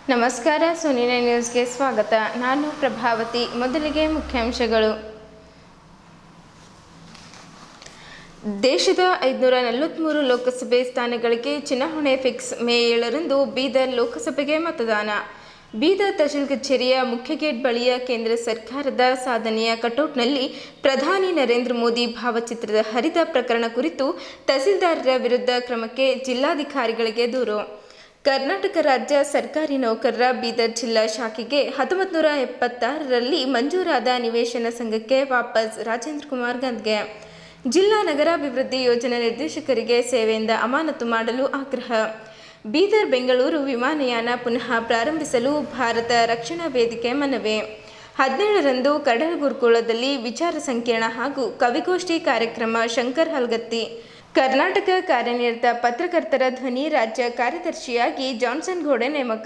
ನಮಸ್ಕಾರ ಸುನಿನ ನ್ಯೂಸ್ಗೆ ಸ್ವಾಗತ ನಾನು ಪ್ರಭಾವತಿ ಮೊದಲಿಗೆ ಮುಖ್ಯಾಂಶಗಳು ದೇಶದ ಐದುನೂರ ನಲವತ್ತ್ಮೂರು ಲೋಕಸಭೆ ಸ್ಥಾನಗಳಿಗೆ ಚುನಾವಣೆ ಫಿಕ್ಸ್ ಮೇ ಏಳರಂದು ಬೀದರ್ ಲೋಕಸಭೆಗೆ ಮತದಾನ ಬೀದರ್ ತಹಶೀಲ್ ಕಚೇರಿಯ ಮುಖ್ಯ ಗೇಟ್ ಬಳಿಯ ಕೇಂದ್ರ ಸರ್ಕಾರದ ಸಾಧನೆಯ ಕಟೌಟ್ನಲ್ಲಿ ಪ್ರಧಾನಿ ನರೇಂದ್ರ ಮೋದಿ ಭಾವಚಿತ್ರದ ಹರಿದ ಪ್ರಕರಣ ಕುರಿತು ತಹಸೀಲ್ದಾರರ ವಿರುದ್ಧ ಕ್ರಮಕ್ಕೆ ಜಿಲ್ಲಾಧಿಕಾರಿಗಳಿಗೆ ದೂರು ಕರ್ನಾಟಕ ರಾಜ್ಯ ಸರ್ಕಾರಿ ನೌಕರರ ಬೀದರ್ ಜಿಲ್ಲಾ ಶಾಖೆಗೆ ಹತ್ತೊಂಬತ್ತು ನೂರ ಎಪ್ಪತ್ತಾರರಲ್ಲಿ ಮಂಜೂರಾದ ನಿವೇಶನ ಸಂಘಕ್ಕೆ ವಾಪಸ್ ರಾಜೇಂದ್ರ ಕುಮಾರ್ ಗಂದ್ಗೆ ಜಿಲ್ಲಾ ನಗರಾಭಿವೃದ್ಧಿ ಯೋಜನಾ ನಿರ್ದೇಶಕರಿಗೆ ಸೇವೆಯಿಂದ ಅಮಾನತು ಮಾಡಲು ಆಗ್ರಹ ಬೀದರ್ ಬೆಂಗಳೂರು ವಿಮಾನಯಾನ ಪುನಃ ಪ್ರಾರಂಭಿಸಲು ಭಾರತ ರಕ್ಷಣಾ ವೇದಿಕೆ ಮನವಿ ಹದಿನೇಳರಂದು ಕಡಲ ಗುರುಕುಳದಲ್ಲಿ ವಿಚಾರ ಸಂಕಿರಣ ಹಾಗೂ ಕವಿಗೋಷ್ಠಿ ಕಾರ್ಯಕ್ರಮ ಶಂಕರ್ ಹಲ್ಗತ್ತಿ ಕರ್ನಾಟಕ ಕಾರ್ಯನಿರತ ಪತ್ರಕರ್ತರ ಧ್ವನಿ ರಾಜ್ಯ ಕಾರ್ಯದರ್ಶಿಯಾಗಿ ಜಾನ್ಸನ್ ಗೋಡೆ ನೇಮಕ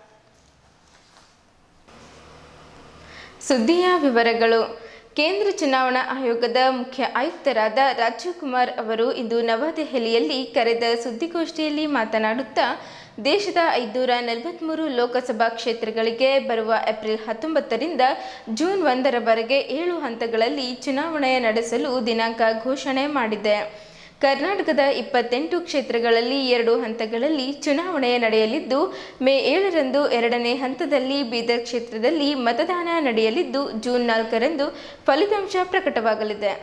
ಸುದ್ದಿಯ ವಿವರಗಳು ಕೇಂದ್ರ ಚುನಾವಣಾ ಆಯೋಗದ ಮುಖ್ಯ ಆಯುಕ್ತರಾದ ರಾಜೀವ್ ಕುಮಾರ್ ಅವರು ಇಂದು ನವದೆಹಲಿಯಲ್ಲಿ ಕರೆದ ಸುದ್ದಿಗೋಷ್ಠಿಯಲ್ಲಿ ಮಾತನಾಡುತ್ತಾ ದೇಶದ ಐದುನೂರ ನಲವತ್ತ್ಮೂರು ಲೋಕಸಭಾ ಕ್ಷೇತ್ರಗಳಿಗೆ ಬರುವ ಏಪ್ರಿಲ್ ಹತ್ತೊಂಬತ್ತರಿಂದ ಜೂನ್ ಒಂದರವರೆಗೆ ಏಳು ಹಂತಗಳಲ್ಲಿ ಚುನಾವಣೆ ನಡೆಸಲು ದಿನಾಂಕ ಘೋಷಣೆ ಮಾಡಿದೆ ಕರ್ನಾಟಕದ ಇಪ್ಪತ್ತೆಂಟು ಕ್ಷೇತ್ರಗಳಲ್ಲಿ ಎರಡು ಹಂತಗಳಲ್ಲಿ ಚುನಾವಣೆ ನಡೆಯಲಿದ್ದು ಮೇ ಏಳರಂದು ಎರಡನೇ ಹಂತದಲ್ಲಿ ಬೀದರ್ ಕ್ಷೇತ್ರದಲ್ಲಿ ಮತದಾನ ನಡೆಯಲಿದ್ದು ಜೂನ್ ನಾಲ್ಕರಂದು ಫಲಿತಾಂಶ ಪ್ರಕಟವಾಗಲಿದೆ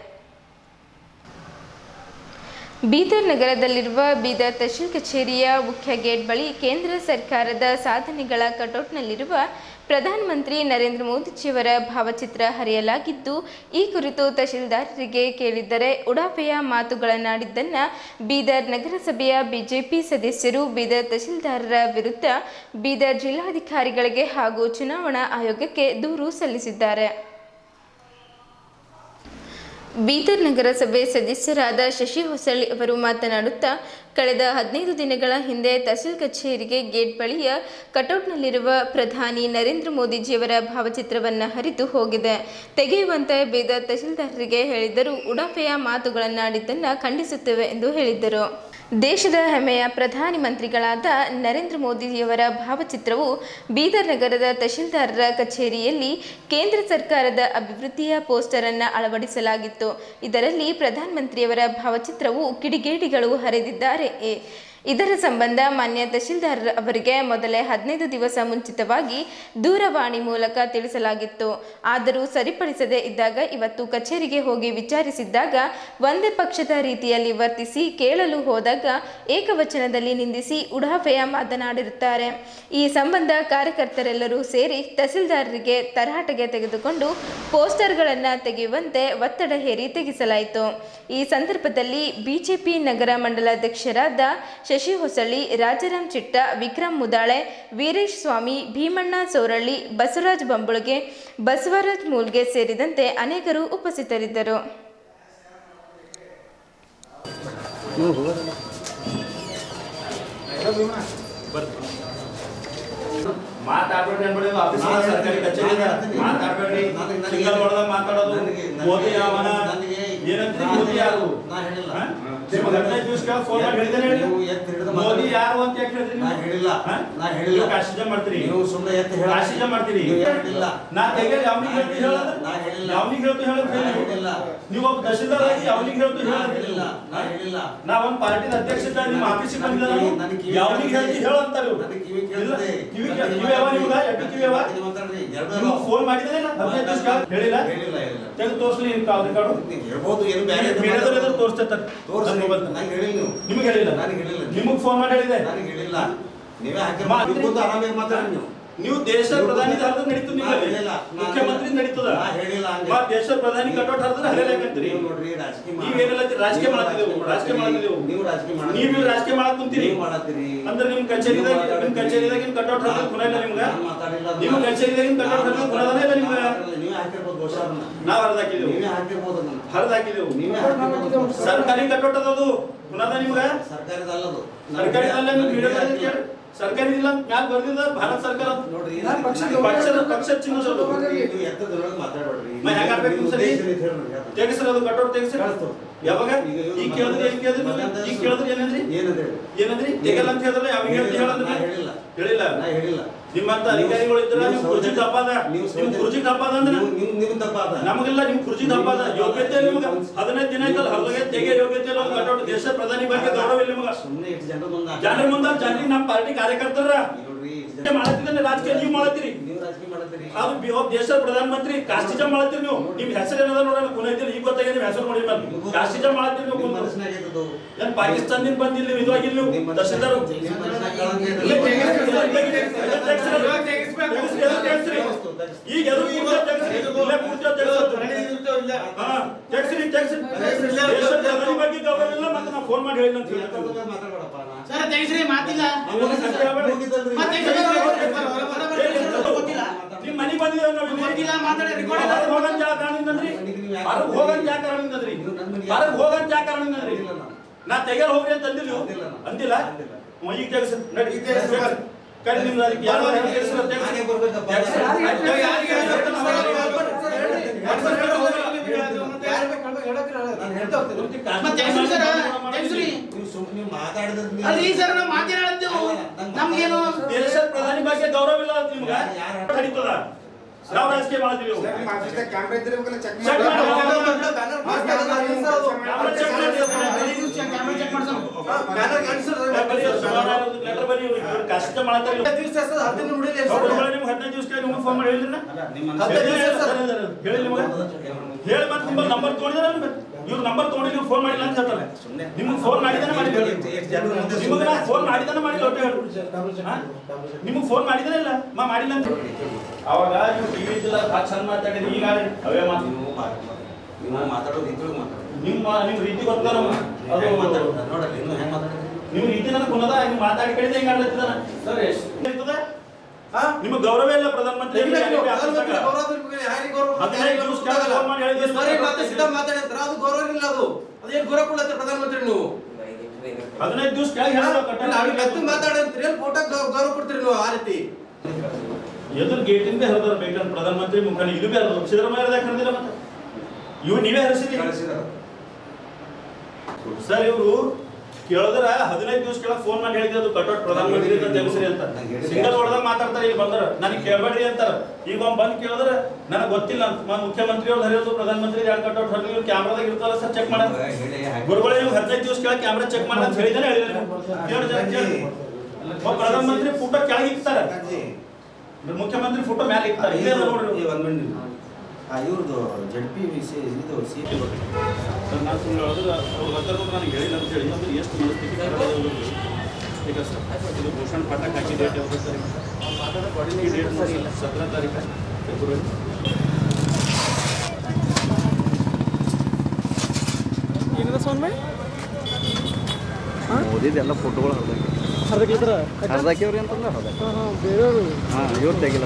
ಬೀದರ್ ನಗರದಲ್ಲಿರುವ ಬೀದರ್ ತಹಶೀಲ್ ಕಚೇರಿಯ ಮುಖ್ಯ ಗೇಟ್ ಬಳಿ ಕೇಂದ್ರ ಸರ್ಕಾರದ ಸಾಧನೆಗಳ ಕಟೌಟ್ನಲ್ಲಿರುವ ಪ್ರಧಾನಮಂತ್ರಿ ನರೇಂದ್ರ ಮೋದಿಜಿಯವರ ಭಾವಚಿತ್ರ ಹರಿಯಲಾಗಿದ್ದು ಈ ಕುರಿತು ತಹಶೀಲ್ದಾರರಿಗೆ ಕೇಳಿದ್ದರೆ ಉಡಾಫೆಯ ಮಾತುಗಳನ್ನಾಡಿದ್ದನ್ನ ಬೀದರ್ ನಗರಸಭೆಯ ಬಿಜೆಪಿ ಸದಸ್ಯರು ಬೀದರ್ ತಹಶೀಲ್ದಾರರ ವಿರುದ್ಧ ಬೀದರ್ ಜಿಲ್ಲಾಧಿಕಾರಿಗಳಿಗೆ ಹಾಗೂ ಚುನಾವಣಾ ಆಯೋಗಕ್ಕೆ ದೂರು ಸಲ್ಲಿಸಿದ್ದಾರೆ ಬೀದರ್ ನಗರಸಭೆ ಸದಸ್ಯರಾದ ಶಶಿ ಹೊಸಳ್ಳಿ ಅವರು ಮಾತನಾಡುತ್ತಾ ಕಳೆದ ಹದಿನೈದು ದಿನಗಳ ಹಿಂದೆ ತಹಸೀಲ್ ಕಚೇರಿಗೆ ಗೇಟ್ ಬಳಿಯ ಕಟೌಟ್ನಲ್ಲಿರುವ ಪ್ರಧಾನಿ ನರೇಂದ್ರ ಮೋದಿಜಿಯವರ ಭಾವಚಿತ್ರವನ್ನು ಹರಿದು ಹೋಗಿದೆ ತೆಗೆಯುವಂತೆ ಬೀದರ್ ತಹಸೀಲ್ದಾರರಿಗೆ ಹೇಳಿದ್ದರೂ ಉಡಾಫೆಯ ಮಾತುಗಳನ್ನಾಡಿದ್ದನ್ನು ಖಂಡಿಸುತ್ತೇವೆ ಎಂದು ಹೇಳಿದ್ದರು ದೇಶದ ಹೆಮ್ಮೆಯ ಪ್ರಧಾನಿ ಮಂತ್ರಿಗಳಾದ ನರೇಂದ್ರ ಮೋದಿಯವರ ಭಾವಚಿತ್ರವು ಬೀದರ್ ನಗರದ ತಹಶೀಲ್ದಾರರ ಕಚೇರಿಯಲ್ಲಿ ಕೇಂದ್ರ ಸರ್ಕಾರದ ಅಭಿವೃದ್ಧಿಯ ಪೋಸ್ಟರ್ ಅನ್ನು ಅಳವಡಿಸಲಾಗಿತ್ತು ಇದರಲ್ಲಿ ಪ್ರಧಾನಮಂತ್ರಿಯವರ ಭಾವಚಿತ್ರವು ಕಿಡಿಗೇಡಿಗಳು ಹರಿದಿದ್ದಾರೆ ಎ ಇದರ ಸಂಬಂಧ ಮಾನ್ಯ ತಹಶೀಲ್ದಾರ್ ಅವರಿಗೆ ಮೊದಲೇ ಹದಿನೈದು ದಿವಸ ಮುಂಚಿತವಾಗಿ ದೂರವಾಣಿ ಮೂಲಕ ತಿಳಿಸಲಾಗಿತ್ತು ಆದರೂ ಸರಿಪಡಿಸದೇ ಇದ್ದಾಗ ಇವತ್ತು ಕಚೇರಿಗೆ ಹೋಗಿ ವಿಚಾರಿಸಿದ್ದಾಗ ಒಂದೇ ಪಕ್ಷದ ರೀತಿಯಲ್ಲಿ ವರ್ತಿಸಿ ಕೇಳಲು ಹೋದಾಗ ಏಕವಚನದಲ್ಲಿ ನಿಂದಿಸಿ ಉಡಾಫೆಯ ಮಾತನಾಡಿರುತ್ತಾರೆ ಈ ಸಂಬಂಧ ಕಾರ್ಯಕರ್ತರೆಲ್ಲರೂ ಸೇರಿ ತಹಸೀಲ್ದಾರರಿಗೆ ತರಾಟೆಗೆ ತೆಗೆದುಕೊಂಡು ಪೋಸ್ಟರ್ಗಳನ್ನು ತೆಗೆಯುವಂತೆ ಒತ್ತಡ ಹೇರಿ ತೆಗೆಸಲಾಯಿತು ಈ ಸಂದರ್ಭದಲ್ಲಿ ಬಿಜೆಪಿ ನಗರ ಮಂಡಲಾಧ್ಯಕ್ಷರಾದ ಶಶಿ ಹೊಸಳ್ಳಿ ರಾಜಾರಾಮ್ ಚಿಟ್ಟ ವಿಕ್ರಮ್ ಮುದಾಳೆ ವೀರೇಶ್ ಸ್ವಾಮಿ ಭೀಮಣ್ಣ ಸೋರಳ್ಳಿ ಬಸವರಾಜ್ ಬಂಬುಳ್ಗೆ ಬಸವರಾಜ್ ಮೂಲ್ಗೆ ಸೇರಿದಂತೆ ಅನೇಕರು ಉಪಸ್ಥಿತರಿದ್ದರು ಮಾತಾಡ್ಬೇಡ್ರಿ ಅನ್ಬೇಡಿ ಆಫೀಸ್ ನಾನು ಸರ್ಕಾರಿ ಕಚೇರಿ ಇದೆ. ನಾನು ಮಾತಾಡ್ಬೇಡ್ರಿ ನನಗೆ- ನನಗೆ- ಸಿಂಗಲ್ ಹೊಡೆದಾಗ ಮಾತಾಡೋದು ನನಗೆ- ನನಗೆ- ಮೋದಿ ಅವನ ನನಗೆ- ಏನಂತ ನಾನು ಮೋದಿ ಯಾರು ನಾ ಹೇಳಿಲ್ಲ. ಹಾ? ನಿಮ್ಮ ಹದಿನೈದು ದಿವಸಕ್ಕೆ ಫೋನ್ ಮಾಡಿ ಹೇಳಿದ್ದೇನೆ ಹೇಳಿ. ನೀವು ಎತ್ತಿ ಹಿಡಿದು ಮೋದಿ ಮಾತಾಡಿ. ಯಾರು ಅಂತ ಯಾಕೆ ಹೇಳಿದ್ರಿ ನಾ ನೀವು? ಹೇಳಿಲ್ಲ. ಹಾ? ನಾ ಹೇಳಿಲ್ಲ. ನೀವು ಕಾಶಿಜ ಮಾಡ್ತೀರಿ ನೀವು ಸುಮ್ಮನೆ ಎತ್ತಿ ಹೇಳ ಕಾಶಿಜ ಮಾಡ್ತೀರಿ ನೀವು ಹೇಳಿಲ್ಲ. ನಾ ತೆಗೆಯಲ್ಲ ಯಾವನಿಗೆ ನಾ ಹೇಳ್ತಿ ಹೇಳಿಲ್ಲ. ಹೇಳೋದು ನಾ ಹೇಳಿಲ್ಲ. ಯಾವನಿಗೆ ಹೇಳ್ತಿ ಹೇಳೋದು ನಾ ಹೇಳಿ ಹೇಳಿಲ್ಲ. ನೀವು ಒಬ್ಬ ತಹಶೀಲ್ದಾರ್ ಆಗಿ ಯಾವನಿಗೆ ಹೇಳ್ತಿ ನಾ ಹೇಳೋದು ಹೇಳಿಲ್ಲ. ನಾ ಹೇಳಿಲ್ಲ. ನಾ ಒಂದ್ ಪಾರ್ಟಿದ ಅಧ್ಯಕ್ಷ ಇದ್ದ ನಿಮ್ಮ ನನಗೆ- ಆಫೀಸಿಗೆ ನನಗೆ ಬಂದಿದ್ದ ಕಿವಿ- ನನಗೆ ಕಿವಿ ಯಾವನಿಗೆ ಹೇಳ್ತಿ ಕೇಳ್ತದೆ. ಹೇಳು ಅಂತಾರೆ ಇವ್ರು. ನನಗೆ ಕಿವಿ ಇಲ್ಲ, ಕೇಳ್ತದೆ. ಕಿವಿ ಮತ್ತೆ ಕೇಳ್- ನೀವು ಕಿವಿ ಯಾವ ಮಾತಾಡಿ. ನಿಮ್ಗ? ಎಡ್ಡಿ ಕಿವಿ ಯಾವ? ನೀವು ಮಾತಾಡ್ರಿ. ಎರಡು ನೀವು ಅದಾವ. ಫೋನ್ ಮಾಡಿದ್ರೆ ಹದಿನೈದು ದಿವಸ ಹೇಳಿಲ್ಲ ಹೇಳಿಲ್ಲ ಹೇಳಿಲ್ಲ ತೆಗೆದು ತೋರಿಸ್ಲಿ ನಿಮ್ಮ ಕಾಲ್ ರಿಕಾರ್ಡು ನೀವು ಹೇಳ್ಬೋದು ಏನು ಬೇರೆ ಇದ್ರೆ ಮೀಡಿಯಾದಲ್ಲಿ ಮಾತಾಡ್ಬೋದು. ತೋರಿಸ್ತೈತೆ ತೋರ್ಸಿ ನನಗೆ ಹೇಳಿಲ್ಲ ನೀವು ನಿಮಗೆ ಹೇಳಿಲ್ಲ ನನಗೆ ಹೇಳಿಲ್ಲ ನಿಮಗೆ ಫೋನ್ ಮಾಡಿ ಹೇಳಿದೆ ನನಗೆ ಹೇಳಿಲ್ಲ ನೀವೇ ಹಾಕಿ ಮಾ- ಕೂತು ಆರಾಮಾಗಿ ಮಾತಾಡಿ ನೀವು ನೀವು ದೇಶ ನೀವು ಪ್ರಧಾನಿ ಕೂತು- ಹರಿದ್ರೆ ನಡೀತದೆ ನಾ ನಿಮ್ಮಲ್ಲಿ ಹೇಳಿಲ್ಲ. ನಾ ಮುಖ್ಯಮಂತ್ರಿ ನಡೀತದ ನಾ ಹೇಳಿಲ್ಲ ಹಂಗೆ. ಮಾ ದೇಶ ಪ್ರಧಾನಿ ಕಟೌಟ್ ಹರಿದ್ರೆ ಹರಿಯಲಾಕಂತೀರಿ ನೀವು ನೋಡ್ರಿ ರಾಜಕೀಯ ಮಾಡ- ನೀವೇನೆಲ್ಲ ರಾಜಕೀಯ ನೀವು ಮಾಡತ್ತಿದೆವು ರಾಜಕೀಯ ಮಾಡತ್ತಿದೆವು ನೀವು ರಾಜಕೀಯ ಮಾಡತ್ತೀರಿ. ನೀವು ಇಲ್ಲಿ ರಾಜಕೀಯ ಮಾಡಕ್ ಕುಂತೀರಿ ನೀವು ಮಾಡತ್ತೀರಿ ಅಂದ್ರೆ ನಿಮ್ ಕಚೇರಿದಾಗ ನೀವು ನಿಮ್ ಕಚೇರಿದಾಗ ಕಟೌಟ್ ಹರಿದ್ರೆ ಗುಣ ಇಲ್ಲ ನಿಮ್ಗ ನಾನು ಮಾತಾಡಿಲ್ಲ ಅದನ್ನ. ನಿಮ್ಮ ಕಚೇರಿದಾಗ ಕಟೌಟ್ ಹರಿದ್ರೆ ಗುಣ ಅದಾನ ಇಲ್ಲ ನಿಮ್ಗ ಮಾತಾಡಿಲ್ಲ. ನೀವೇ ಹಾಕಿರ್ಬೋದು ಬಹುಶಃ ಅದನ್ನ. ನಾವ್ ಹರಿದು ಹಾಕಿದೆವು ನೀವೇ ಹಾಕಿರ್ಬೋದು ಅದನ್ನ. ಹರಿದು ಹಾಕಿದೆವು ನೀವೇ ಹಾಕಿರ್ಬೋದು ಬಹುಶಃ. ಸರ್ಕಾರಿ ಕಟೌಟ್ ಅದದು ಗುಣದ ನಿಮ್ಗ ಸರ್ಕಾರದಲ್ಲದು ಸರ್ಕಾರಿ ಅಲ್ಲ ನೀವು ಮೀಡಿಯಾದಲ್ಲಿ ಕೇಳಿ ಸರ್ಕಾರಿ ಇಲ್ಲ ಮ್ಯಾಲ್ ಬರ್ದಿದ ಭಾರತ ಸರ್ಕಾರ ನೋಡ್ರಿ ನಾನು ಪಕ್ಷದ ಪಕ್ಷದ ಪಕ್ಷದ ಚಿಹ್ನೆ ಅದು. ನೀವು ಎತ್ತದ್ರೊಳಗೆ ಮಾತಾಡ್ಬೇಡ್ರಿ ಮ ಹೆಂಗ್ ಆಡ್ಬೇಕು ನಿಮ್ ಸರಿ ಉದ್ದೇಶ ಐತೆ ಹೇಳ್ರಿ, ಹೇಳ್ರಿ. ತೆಗಿಸ್ರಿ ಅದು ಕಟ್ಟೋಟ್ ತೆಗಿಸ್ರಿ ಕಳಿಸ್ತು. ಯಾವಾಗ ಈಗ ಇವ್ರು ಈಗ ಕೇಳಿದ್ರಿ ಏನ್ ಕೇಳಿದ್ರಿ ನೀವು? ಮಧ್ಯಾಹ್ನದ ಈಗ ಕೇಳಿದ್ರಿ ಏನಂದ್ರಿ ಏನಂದ್ರೆ ಏನಂದ್ರಿ ತೆಗಲ್ಲ ಅಂತ ಹೇಳಿದ್ರೆ ಯಾವ ಹೇಳ್ತಿ ಹೇಳಂದ್ರಿ ನಾ ಹೇಳಿಲ್ಲ. ಹೇಳಿಲ್ಲ ನಾ ಹೇಳಿಲ್ಲ ನಿಮ್ಮಂತ ಅಧಿಕಾರಿಗಳು ಇದ್ರ ನೀವು ನಿಮ್ ಕುರ್ಚಿ ಸೌಜನ್ಯ- ತಪ್ಪಾದ ನೀವು ನಿಮ್ ಸೌಜನ್ಯ- ಕುರ್ಚಿ ತಪ್ಪಾದ ಅಂದ್ರೆ ನೀವು- ನಿಮ್ ನಿಮ್ ತಪ್ಪಾದ ನಮಗೆಲ್ಲ ನಿಮ್ ಕುರ್ಚಿ ತಪ್ಪಾದ ಯೋಗ್ಯತೆ ನಿಮ್ಗೆ ಹದಿನೈದು ದಿನ ಆಯ್ತಲ್ಲ ಹಲ್ಗೆ ತೆಗೆ ಯೋಗ್ಯತೆ ಇಲ್ಲ ಒಂದು ಕಟ್ಟೋಟ್ ದೇಶ ಪ್ರಧಾನಿ ಬಗ್ಗೆ ಗೌರವ ಇಲ್ಲ ನಿಮ್ಗೆ ಸುಮ್ಮನೆ ಎಷ್ಟು ಜನರ ಮುಂದೆ ಜನರ ಮುಂದೆ ಜನರಿಗೆ ನಮ್ಮ ಪಾರ್ಟಿ ಕಾರ್ಯಕರ್ತರ ಈಗ ನೋಡ್ರಿ ಇಷ್ಟ್ ಜನ- ಮಾಡತ್ತಿದ್ರೆ ರಾಜಕೀಯ ನೀವು ಮಾಡತ್ತೀರಿ ನೀವು ರಾಜಕೀಯ ಮಾಡತ್ತೀರಿ ಅದು ಬಿ- ಒಬ್ಬ ದೇಶದ ಪ್ರಧಾನ ಮಂತ್ರಿ ಕಾಸ್ಟಿಜಮ್ ಮಾಡತ್ತೀರಿ ನೀವು ನಿಮ್ ಹೆಸರು ಏನದ ನೋಡೋಣ ಕುನೈತಿರಿ ಈಗ ಗೊತ್ತಾಗ ನಿಮ್ ಹೆಸರು ನೋಡಿ ನಾನು ಕಾಸ್ಟಿಜಮ್ ಮಾಡತ್ತೀರಿ ನೀವು ನಿಮ್ಮ ಕುಂತು. ಮನಸ್ಸಿನಾಗ ಐತದು. ಏನ್ ಪಾಕಿಸ್ತಾನದಿಂದ ಬಂದಿಲ್ಲ ನೀವು ಇದಾಗಿಲ್ಲ ನಿಮ್ಮ ನೀವು ಮನಸ್ಸಿನಾಗ- ತಹಸೀಲ್ದಾರ್ ನಿಮ್ಮ ಮನಸ್ಸಿನಾಗ ಕಳಂಕ ಐತದು. ಇಲ್ಲ, ತೆಗಿಸ್ರಿ, ಇಲ್ಲ, ತೆಗಿಸ್ರಿ, ಇಲ್ಲ, ತೆಗಿಸ್ರಿ, ಇಲ್ಲ, ತೆಗಿಸ್ಬೇಕು. ತೆಗಿಸ್ರಿ, ಎಲ್ಲ ತೆಗಿಸ್ರಿ. ಈಗ ಎದು ಕೂರ್ತ ತೆಗಿಸ್ರಿ, ಇಲ್ಲೇ ಕೂರ್ತ ತೆಗಿಸ್ರಿ. ಹಾ, ತೆಗಿಸ್ರಿ, ತೆಗಿಸ್ರಿ. ದೇಶದ ಪ್ರಧಾನಿ ಬಗ್ಗೆ ಗೌರವ ಇಲ್ಲ ಮತ್ತೆ ನಾ ಫೋನ್ ಮಾಡಿ ಹೇಳಿ ಅಂತ ಹೇಳಿ ಮಾತಾಡ್ಬೇಡ, ಮಾತಾಡ್ಬೇಡಪ್ಪ ನಾ. ಸರ್ ತೆಗಿಸ್ರಿ ಮಾತಿಲ್ಲ ಅವ್ನಿಗೆ ಸತ್ಯ ಹೇಳ್ಬೇಡ. ಮುಗಿತಲ್ರಿ. ಮತ್ತೆ ತೆಗಿಸ್ರಿ. ಗೊತ್ತಿಲ್ಲ ನಿಮ್ ಮನೆಗ್ ಬಂದಿದ್ದೇವೆ ನಾವು ಇಲ್ಲಿ. ಗೊತ್ತಿಲ್ಲ ಮಾತಾಡಿ ರೆಕಾರ್ಡ್ ಹೊರಗ್ ಹೋಗಂತ ಯಾವ ಕಾರಣದಿಂದಂದ್ರಿ ಹೊರಗ್ ಹೋಗಂತ ಯಾವ ಕಾರಣದಿಂದಂದ್ರಿ ಹೊರಗ್ ಹೋಗಂತ ಯಾವ ಕಾರಣದಿಂದಂದ್ರಿ ನಾ ತೆಗೆಯಲ್ ಹೋಗ್ರಿ ಅಂತ ಅಂದಿಲ್ಲ ನೀವು? ಅಂದಿಲ್ಲ ನಾನು. ಅಂದಿಲ್ಲ ಅಂದಿಲ್ಲ. ಹ್ಮ್, ಈಗ ತೆಗಿಸ್ರಿ ನಡಿ ಈಗ ತೆಗಿಸ್ರಿ ಕೈ ನಿಮ್ದು ಅದಕ್ಕೆ ಯಾರು ಯಾರು ತೆಗಿಸ್ರಿ ತೆಗಿಸ್ರಿ. ನಾನೇ ಬರ್ಬೇಕಪ್ಪ. ತೆಗಿಸ್ರಿ. ಆಯ್ತು, ತೆಗಿ, ಯಾರಿಗೆ ಹೇಳ್ಬೇಕು ನಾವು ನಾನು ಹೇಳ್ತಾ ಹೋಗ್ತೀನಿ. ಮತ್ತೆ ತೆಗಿಸ್ರಿ ಸರ್ ತೆಗಿಸ್ರಿ ನೀವು ಸುಮ್ನೆ ನೀವು ಮಾತಾಡಿದ್ರೆ ನೀವು- ಅಲ್ರಿ ಸರ್ ನಾವು ಮಾತನಾಡಿದ್ದೆವು ನಮ್ಗೇನು ದೇಶದ ಪ್ರಧಾನಿ ಬಗ್ಗೆ ಗೌರವ ಇಲ್ಲ ಅಂತ ನಿಮ್ಗೆ ಯಾರು- ನಡೀತದ ನಾವು ರಾಜಕೀಯ ಮಾಡ್ತೀವಿ ನೀವು. ನಿಮ್ಮ ಆಫೀಸ್ದಾಗ ಕ್ಯಾಮ್ರಾ ಇದ್ರೆ ಇವಾಗೆಲ್ಲ ಚೆಕ್ ಚೆಕ್ ಮಾಡಿ. ಮಾಡಿ ಕ್ಯಾಮ್ರಾ ಚೆಕ್ ಮಾಡಿ. ಕ್ಯಾಮ್ರಾ ಚೆಕ್ ಮಾಡ್ಸೋಣ ಬರೀ ಸುಮಾರು ಲೆಟರ್ ಬರೀ ಇವ್ರು ಕಷ್ಟ ಮಾಡ್ತಾರೆ ಇವ್ರು. ಅವ್ರು ಒಳ್ಳೆ ನಿಮ್ಗೆ ಹದಿನೈದು ದಿವಸಕ್ಕೆ ನಿಮ್ಗೆ ಫೋನ್ ಮಾಡಿ ಹೇಳಿದ್ರನ ಅಲ್ಲ, ನಿಮ್ಮ ಹೇಳಿ ಮನಸ್ಸಿನಾಗ- ಹೇಳಿ ನಿಮ್ಗೆ ಹೇಳಿ ಮತ್ತೆ ನಿಮ್ಮ ನಂಬರ್ ತೊಗೊಂಡಿದ್ರೆ ಇವ್ರ ನಂಬರ್ ತೊಗೊಂಡು ನೀವು ಫೋನ್ ಮಾಡಿಲ್ಲ ಅಂತ ಹೇಳ್ತಾರೆ ನಿಮ್ಗೆ ಫೋನ್ ಮಾಡಿದಾನೆ ಮಾಡಿ ಹೇಳಿ ಎಷ್ಟು ಜನರ ಮುಂದೆ ನಿಮಗೆ ನಾ ಫೋನ್ ಮಾಡಿದಾನೆ ಮಾಡಿಲ್ಲ ಒಟ್ಟೆ ಹೇಳಿ ನಿಮಗೆ ಫೋನ್ ಮಾಡಿದಾನೆ ಇಲ್ಲ ಮಾ ಮಾಡಿಲ್ಲ ಅಂತ ಅವಾಗ ನೀವು ಟಿವಿ ಇದ್ದಿಲ್ಲ ಭಾಳ ಚಂದ ಮಾತಾಡಿದ್ರಿ ಈಗ ಅವೇ ಮಾತು ನೀವು ಮಾತಾಡೋದು. ನೀವು ಮಾತಾಡೋದು ಇದ್ರೊಳಗೆ ಮಾತಾಡೋದು. ನಿಮ್ಮ ನಿಮ್ಮ ರೀತಿ ಗೊತ್ತಲ್ಲ ಹೆಂಗ್ ಅದು ಮಾತಾಡ್ತಾರೆ ನೋಡಲ್ಲ, ಇನ್ನು ಹೆಂಗ್ ಮಾತಾಡ್ತಾರೆ? ನಿಮ್ಮ ರೀತಿ ನನಗೆ ಕುನ್ನದ ನೀವು ಮಾತಾಡಿ ಕಡಿದ ಹೆಂಗ್ ಆಡ್ಲತ್ತಿದಾನ ಸರ್ ಎಷ್ಟು ಇರ್ತದ ನಿಮಗೆ ಗೌರವ ಇಲ್ಲ ಪ್ರಧಾನ ಮಂತ್ರಿ ಹದಿನೈದು ದಿವಸ ಕೆಳಗೆ ಫೋನ್ ಮಾಡಿ ಹೇಳಿದ್ರಿ ಪ್ರಧಾನಮಂತ್ರಿ ನೀವು ಹದಿನೈದು ದಿವಸ ಕೆಳಗೆ ಹೇಳಲ್ಲ ಮಾತಾಡಂತ್ರಿ ಫೋಟೋ ಗೌರವ ಕೊಡ್ತೀರಿ ನೀವು ಆ ರೀತಿ ಎದುರು ಗೇಟಿಂದ ಹರಿದಾರ ಬೇಕಂತ ಪ್ರಧಾನ ಮಂತ್ರಿ ಮುಖಂಡ ಇದು ಬಿ ಹರಿದ್ರು ಸಿದ್ದರಾಮಯ್ಯ ಹರಿದಾಗ ಹರಿದಿಲ್ಲ ಮತ್ತೆ ಇವು ನೀವೇ ಹರಿಸಿರಿ ಕಳಿಸಿದಾರೆ. ಸರ್ ಇವರು ಕೇಳಿದ್ರ ಹದಿನೈದು ದಿವಸ ಕೆಳಗೆ ಫೋನ್ ಮಾಡಿ ಹೇಳಿದ್ರು ಅದು ಕಟೌಟ್ ಪ್ರಧಾನ ಮಂತ್ರಿ ಅಂತ ತಿಳಿಸ್ರಿ ಅಂತ ಸಿಂಗಲ್ ಹೊಡೆದಾಗ ಮಾತಾಡ್ತಾರೆ ಇಲ್ಲಿ ಬಂದ್ರ ನನಗೆ ಕೇಳಬೇಡ್ರಿ ಅಂತಾರ ಈಗ ಒಮ್ಮೆ ಬಂದು ಕೇಳಿದ್ರೆ ನನಗೆ ಗೊತ್ತಿಲ್ಲ ಅಂತ ಮ- ಮುಖ್ಯಮಂತ್ರಿ ಅವ್ರು ಹರಿಯೋದು ಪ್ರಧಾನ ಮಂತ್ರಿ ಎರಡು ಕಟೌಟ್ ಹರಿದು ಇವ್ರು ಕ್ಯಾಮ್ರಾದಾಗ ಇರ್ತಾರಲ್ಲ ಸರ್ ಚೆಕ್ ಮಾಡ ಹೇಳಿ, ಹಾಗೆ. ಗುರುಗಳೇ ನೀವು ಹದಿನೈದು ದಿವಸ ಕೆಳಗೆ ಕ್ಯಾಮ್ರಾ ಚೆಕ್ ಮಾಡಿ ಅಂತ ಹೇಳಿದಾನೆ ಹೇಳಿದ್ರೆ ಕೇಳಿ ಜನ ಕೇಳಿ ಒಬ್ಬ ಪ್ರಧಾನ ಮಂತ್ರಿ ಫೋಟೋ ಕೆಳಗೆ ಇಕ್ತಾರೆ ಅಜ್ಜಿ, ಮುಖ್ಯಮಂತ್ರಿ ಫೋಟೋ ಮೇಲೆ ಇಕ್ತಾರೆ ಇಲ್ಲೇ ಅದ ನೋಡ್ರಿ ಈ ಒಂದ್ ಮಿನಿಟ್. ಆ, ಇವ್ರದ್ದು ಜಡ್ಪಿ ವಿಷಯ ಇದು ಸಿ ಸರ್ ನಾನು ಸುಮ್ಮನೆ ಹೇಳಿದ್ರೆ ಅವ್ರು ಗೊತ್ತಿರೋದು ನನಗೆ ಹೇಳಿಲ್ಲ ಅಂತ ಹೇಳಿ ಅಂದ್ರೆ ಎಷ್ಟು ಮನಸ್ಥಿತಿ ಖರಾಬ್ ಇದೆ ಅವ್ರಿಗೆ. ಈಗ ಸರ್ ಇದು ಭೂಷಣ್ ಪಾಠಕ್ ಹಾಕಿ ಡೇಟ್ ಯಾವುದು ಸರ್ ಈ ಡೇಟ್ ನೋಡಿ ಸತ್ರನೇ ತಾರೀಕು ಫೆಬ್ರವರಿ ಓದಿದ್ದೆಲ್ಲ ಫೋಟೋಗಳು ಹರ್ದಾಕಿ ಹರ್ದಾಕಿವ್ರಿ ಅಂತಂದ್ರೆ ಹರ್ದಾಕಿ ಹಾಂ ಇವ್ರು ತೆಗಿಲ್ಲ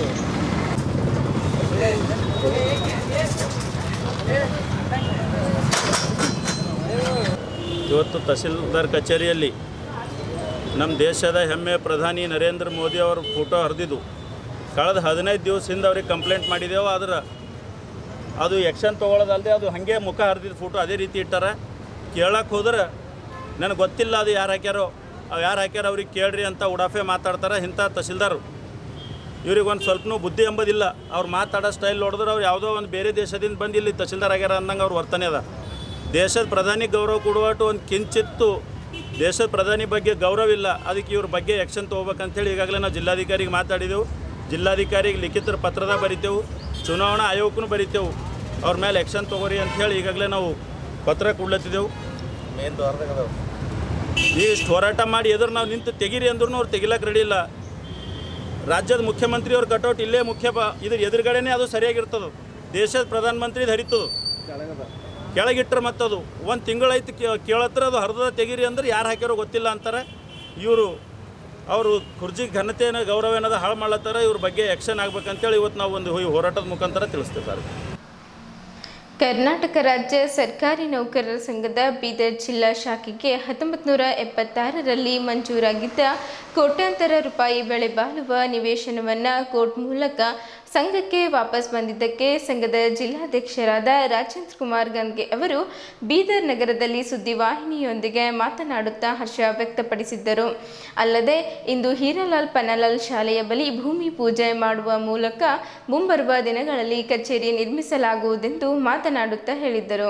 ಇವತ್ತು ತಹಸೀಲ್ದಾರ್ ಕಚೇರಿಯಲ್ಲಿ ನಮ್ಮ ದೇಶದ ಹೆಮ್ಮೆ ಪ್ರಧಾನಿ ನರೇಂದ್ರ ಮೋದಿ ಅವ್ರ ಫೋಟೋ ಹರಿದಿದ್ದು ಕಳೆದ ಹದಿನೈದು ದಿವಸದಿಂದ ಅವ್ರಿಗೆ ಕಂಪ್ಲೇಂಟ್ ಮಾಡಿದೆವು ಆದ್ರೆ ಅದು ಎಕ್ಷನ್ ತೊಗೊಳೋದಲ್ಲದೆ ಅದು ಹಾಗೆ ಮುಖ ಹರಿದಿದ್ದ ಫೋಟೋ ಅದೇ ರೀತಿ ಇಟ್ಟಾರ ಕೇಳಕ್ಕೆ ಹೋದ್ರೆ ನನಗೆ ಗೊತ್ತಿಲ್ಲ ಅದು ಯಾರು ಹಾಕ್ಯಾರೋ ಅವು ಯಾರು ಹಾಕ್ಯಾರ ಅವ್ರಿಗೆ ಕೇಳ್ರಿ ಅಂತ ಉಡಾಫೆ ಮಾತಾಡ್ತಾರೆ ಇಂಥ ತಹಸೀಲ್ದಾರು ಇವ್ರಿಗೆ ಒಂದು ಸ್ವಲ್ಪನೂ ಬುದ್ಧಿ ಎಂಬುದಿಲ್ಲ ಅವ್ರು ಮಾತಾಡೋ ಸ್ಟೈಲ್ ನೋಡಿದ್ರೆ ಅವ್ರು ಯಾವುದೋ ಒಂದು ಬೇರೆ ದೇಶದಿಂದ ಬಂದು ಇಲ್ಲಿ ತಹಸೀಲ್ದಾರ್ ಆಗ್ಯಾರ ಅನ್ನಂಗೆ ಅವ್ರ ವರ್ತನೆ ಅದ ದೇಶದ ಪ್ರಧಾನಿ ಗೌರವ ಕೊಡುವಟ್ಟು ಒಂದು ಕಿಂಚಿತ್ತು ದೇಶದ ಪ್ರಧಾನಿ ಬಗ್ಗೆ ಗೌರವ ಇಲ್ಲ ಅದಕ್ಕೆ ಇವ್ರ ಬಗ್ಗೆ ಆ್ಯಕ್ಷನ್ ತೊಗೋಬೇಕಂತೇಳಿ ಈಗಾಗಲೇ ನಾವು ಜಿಲ್ಲಾಧಿಕಾರಿಗೆ ಮಾತಾಡಿದೆವು ಜಿಲ್ಲಾಧಿಕಾರಿಗೆ ಲಿಖಿತ ಪತ್ರದ ಬರಿತೇವು ಚುನಾವಣಾ ಆಯೋಗಕ್ಕೂ ಬರಿತೇವು ಅವ್ರ ಮೇಲೆ ಆ್ಯಕ್ಷನ್ ತೊಗೋರಿ ಅಂಥೇಳಿ ಈಗಾಗಲೇ ನಾವು ಪತ್ರ ಕೊಡ್ಲತ್ತಿದ್ದೆವು ಮೇನ್ ದ್ವಾರದಾಗ ಅದಾವ. ಈಗ ಇಷ್ಟು ಹೋರಾಟ ಮಾಡಿ ಎದುರು ನಾವು ನಿಂತು ತೆಗೀರಿ ಅಂದ್ರೂ ಅವ್ರು ತೆಗಿಲಕ್ಕೆ ರೆಡಿ ಇಲ್ಲ ರಾಜ್ಯದ ಮುಖ್ಯಮಂತ್ರಿಯವ್ರ ಕಟೌಟ್ ಇಲ್ಲೇ ಮುಖ್ಯ ಬ ಇದ್ರ ಎದುರುಗಡೆನೇ ಅದು ಸರಿಯಾಗಿರ್ತದೆ ದೇಶದ ಪ್ರಧಾನಮಂತ್ರಿದು ಹರಿತದು ಕೆಳಗಿಟ್ರೆ ಮತ್ತದು ಒಂದು ತಿಂಗಳೈತು ಕೇಳತ್ರ ಅದು ಹರಿದ ತೆಗೀರಿ ಅಂದ್ರೆ ಯಾರು ಹಾಕ್ಯಾರೋ ಗೊತ್ತಿಲ್ಲ ಅಂತಾರೆ ಇವರು ಅವರು ಕುರ್ಜಿ ಘನತೆಯನ್ನು ಗೌರವ ಏನದ ಹಾಳು ಮಾಡ್ಲತ್ತಾರ ಇವ್ರ ಬಗ್ಗೆ ಆ್ಯಕ್ಷನ್ ಆಗ್ಬೇಕಂತೇಳಿ ಇವತ್ತು ನಾವು ಒಂದು ಈ ಹೋರಾಟದ ಮುಖಾಂತರ ತಿಳಿಸ್ತಿದ್ದಾರೆ ಕರ್ನಾಟಕ ರಾಜ್ಯ ಸರ್ಕಾರಿ ನೌಕರರ ಸಂಘದ ಬೀದರ್ ಜಿಲ್ಲಾ ಶಾಖೆಗೆ ಹತ್ತೊಂಬತ್ತು ನೂರ ಎಪ್ಪತ್ತಾರರಲ್ಲಿ ಮಂಜೂರಾಗಿದ್ದ ಕೋಟ್ಯಾಂತರ ರೂಪಾಯಿ ಬೆಲೆ ಬಾಳುವ ನಿವೇಶನವನ್ನು ಕೋರ್ಟ್ ಮೂಲಕ ಸಂಘಕ್ಕೆ ವಾಪಸ್ ಬಂದಿದ್ದಕ್ಕೆ ಸಂಘದ ಜಿಲ್ಲಾಧ್ಯಕ್ಷರಾದ ರಾಜೇಂದ್ರ ಕುಮಾರ್ ಗಂಗೆ ಅವರು ಬೀದರ್ ನಗರದಲ್ಲಿ ಸುದ್ದಿವಾಹಿನಿಯೊಂದಿಗೆ ಮಾತನಾಡುತ್ತಾ ಹರ್ಷ ವ್ಯಕ್ತಪಡಿಸಿದ್ದರು ಅಲ್ಲದೆ ಇಂದು ಹೀರಾಲಾಲ್ ಪನಲಾಲ್ ಶಾಲೆಯ ಬಳಿ ಭೂಮಿ ಪೂಜೆ ಮಾಡುವ ಮೂಲಕ ಮುಂಬರುವ ದಿನಗಳಲ್ಲಿ ಕಚೇರಿ ನಿರ್ಮಿಸಲಾಗುವುದೆಂದು ಮಾತನಾಡುತ್ತಾ ಹೇಳಿದ್ದರು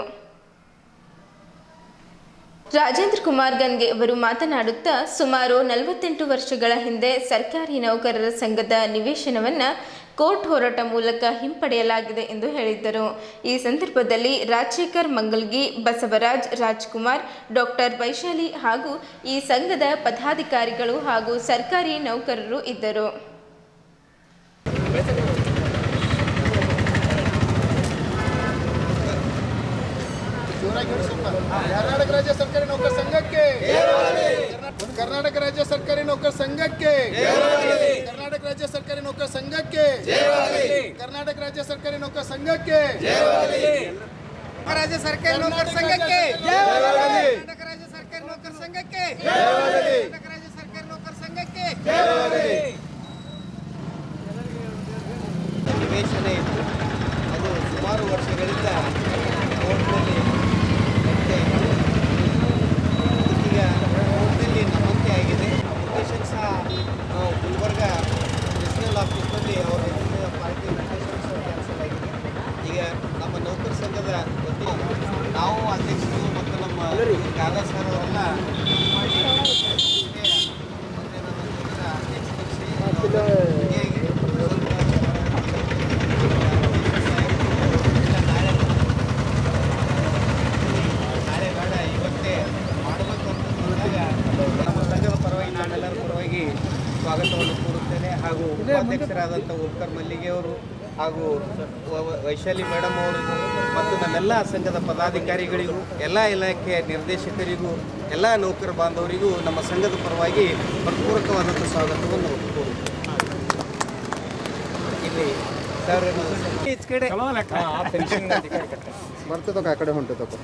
ರಾಜೇಂದ್ರ ಕುಮಾರ್ ಗನ್ಗೆ ಅವರು ಮಾತನಾಡುತ್ತಾ ಸುಮಾರು ನಲವತ್ತೆಂಟು ವರ್ಷಗಳ ಹಿಂದೆ ಸರ್ಕಾರಿ ನೌಕರರ ಸಂಘದ ನಿವೇಶನವನ್ನು ಕೋರ್ಟ್ ಹೋರಾಟ ಮೂಲಕ ಹಿಂಪಡೆಯಲಾಗಿದೆ ಎಂದು ಹೇಳಿದ್ದರು ಈ ಸಂದರ್ಭದಲ್ಲಿ ರಾಜಶೇಖರ್ ಮಂಗಲ್ಗಿ ಬಸವರಾಜ್ ರಾಜ್ಕುಮಾರ್ ಡಾಕ್ಟರ್ ವೈಶಾಲಿ ಹಾಗೂ ಈ ಸಂಘದ ಪದಾಧಿಕಾರಿಗಳು ಹಾಗೂ ಸರ್ಕಾರಿ ನೌಕರರು ಇದ್ದರು ಕರ್ನಾಟಕ ರಾಜ್ಯ ಸರ್ಕಾರಿ ನೌಕರ ಸಂಘಕ್ಕೆ ಕರ್ನಾಟಕ ರಾಜ್ಯ ಸರ್ಕಾರಿ ನೌಕರ ಸಂಘಕ್ಕೆ ಕರ್ನಾಟಕ ರಾಜ್ಯ ಸರ್ಕಾರಿ ನೌಕರ ಸಂಘಕ್ಕೆ ಕರ್ನಾಟಕ ರಾಜ್ಯ ಸರ್ಕಾರಿ ನೌಕರ ಸಂಘಕ್ಕೆ ರಾಜ್ಯ ಸರ್ಕಾರಿ ನೌಕರ ಸಂಘಕ್ಕೆ ಕರ್ನಾಟಕ ರಾಜ್ಯ ಸರ್ಕಾರಿ ನೌಕರ ಸಂಘಕ್ಕೆ ಕರ್ನಾಟಕ ರಾಜ್ಯ ಸರ್ಕಾರಿ ನೌಕರ ಸಂಘಕ್ಕೆ ನಿವೇಶನ ಇತ್ತು ಅದು ಸುಮಾರು ವರ್ಷಗಳಿಂದ ಕೋರ್ಟ್ನಲ್ಲಿ ನಡೀತಾ ಇತ್ತು ಈಗ ಕೋರ್ಟ್ನಲ್ಲಿ ನಮ್ಮಂತೆ ಆಗಿದೆ ಲೊಕೇಶನ್ ಸಹ ನಾವು ಗುಲ್ಬರ್ಗ ನ್ಯಾಷನಲ್ ಆಫೀಸ್ನಲ್ಲಿ ಅವರ ಹೆಸರಿನ ಪಾರ್ಟಿ ಲೊಕೇಶನ್ ಸಹ ಕ್ಯಾನ್ಸಲ್ ಆಗಿದೆ ಈಗ ನಮ್ಮ ನೌಕರ ಸಂಘದ ವತಿಯಿಂದ ನಾವು ಅಧ್ಯಕ್ಷರು ಮತ್ತು ನಮ್ಮ ಕಾಗಾ ಸರ್ ಅವರೆಲ್ಲ ಮಾಡಿ ಮತ್ತೆ ನನ್ನ ಸಂಘದ ಅಧ್ಯಕ್ಷರು ಹೀಗಾಗಿ ನಾಳೆ ಬೇಡ ಇವತ್ತೇ ಮಾಡಬೇಕು ಅಂತಂದಾಗ ನಮ್ಮ ಸಂಘದ ಪರವಾಗಿ ನಾನೆಲ್ಲರ ಪರವಾಗಿ ಸ್ವಾಗತವನ್ನು ಕೋರುತ್ತೇನೆ ಹಾಗೂ ಉಪಾಧ್ಯಕ್ಷರಾದಂಥ ಓಂಕರ್ ಮಲ್ಲಿಗೆ ಅವರು ಹಾಗೂ ವ- ವ- ವೈಶಾಲಿ ಮೇಡಮ್ ಅವರಿಗೂ ಮತ್ತು ನಮ್ಮೆಲ್ಲ ಸಂಘದ ಪದಾಧಿಕಾರಿಗಳಿಗೂ ಎಲ್ಲ ಇಲಾಖೆಯ ನಿರ್ದೇಶಕರಿಗೂ ಎಲ್ಲ ನೌಕರ ಬಾಂಧವರಿಗೂ ನಮ್ಮ ಸಂಘದ ಪರವಾಗಿ ಭರಪೂರ್ವಕವಾದಂಥ ಸ್ವಾಗತವನ್ನು ಕೋರುತ್ತೇನೆ ಇಲ್ಲಿ ಸರ್ ಈಚ್ ಕಡೆ ಬರ್ತದಕ್ಕ ಆ ಕಡೆ ಹೊಂಟದಕ್ಕ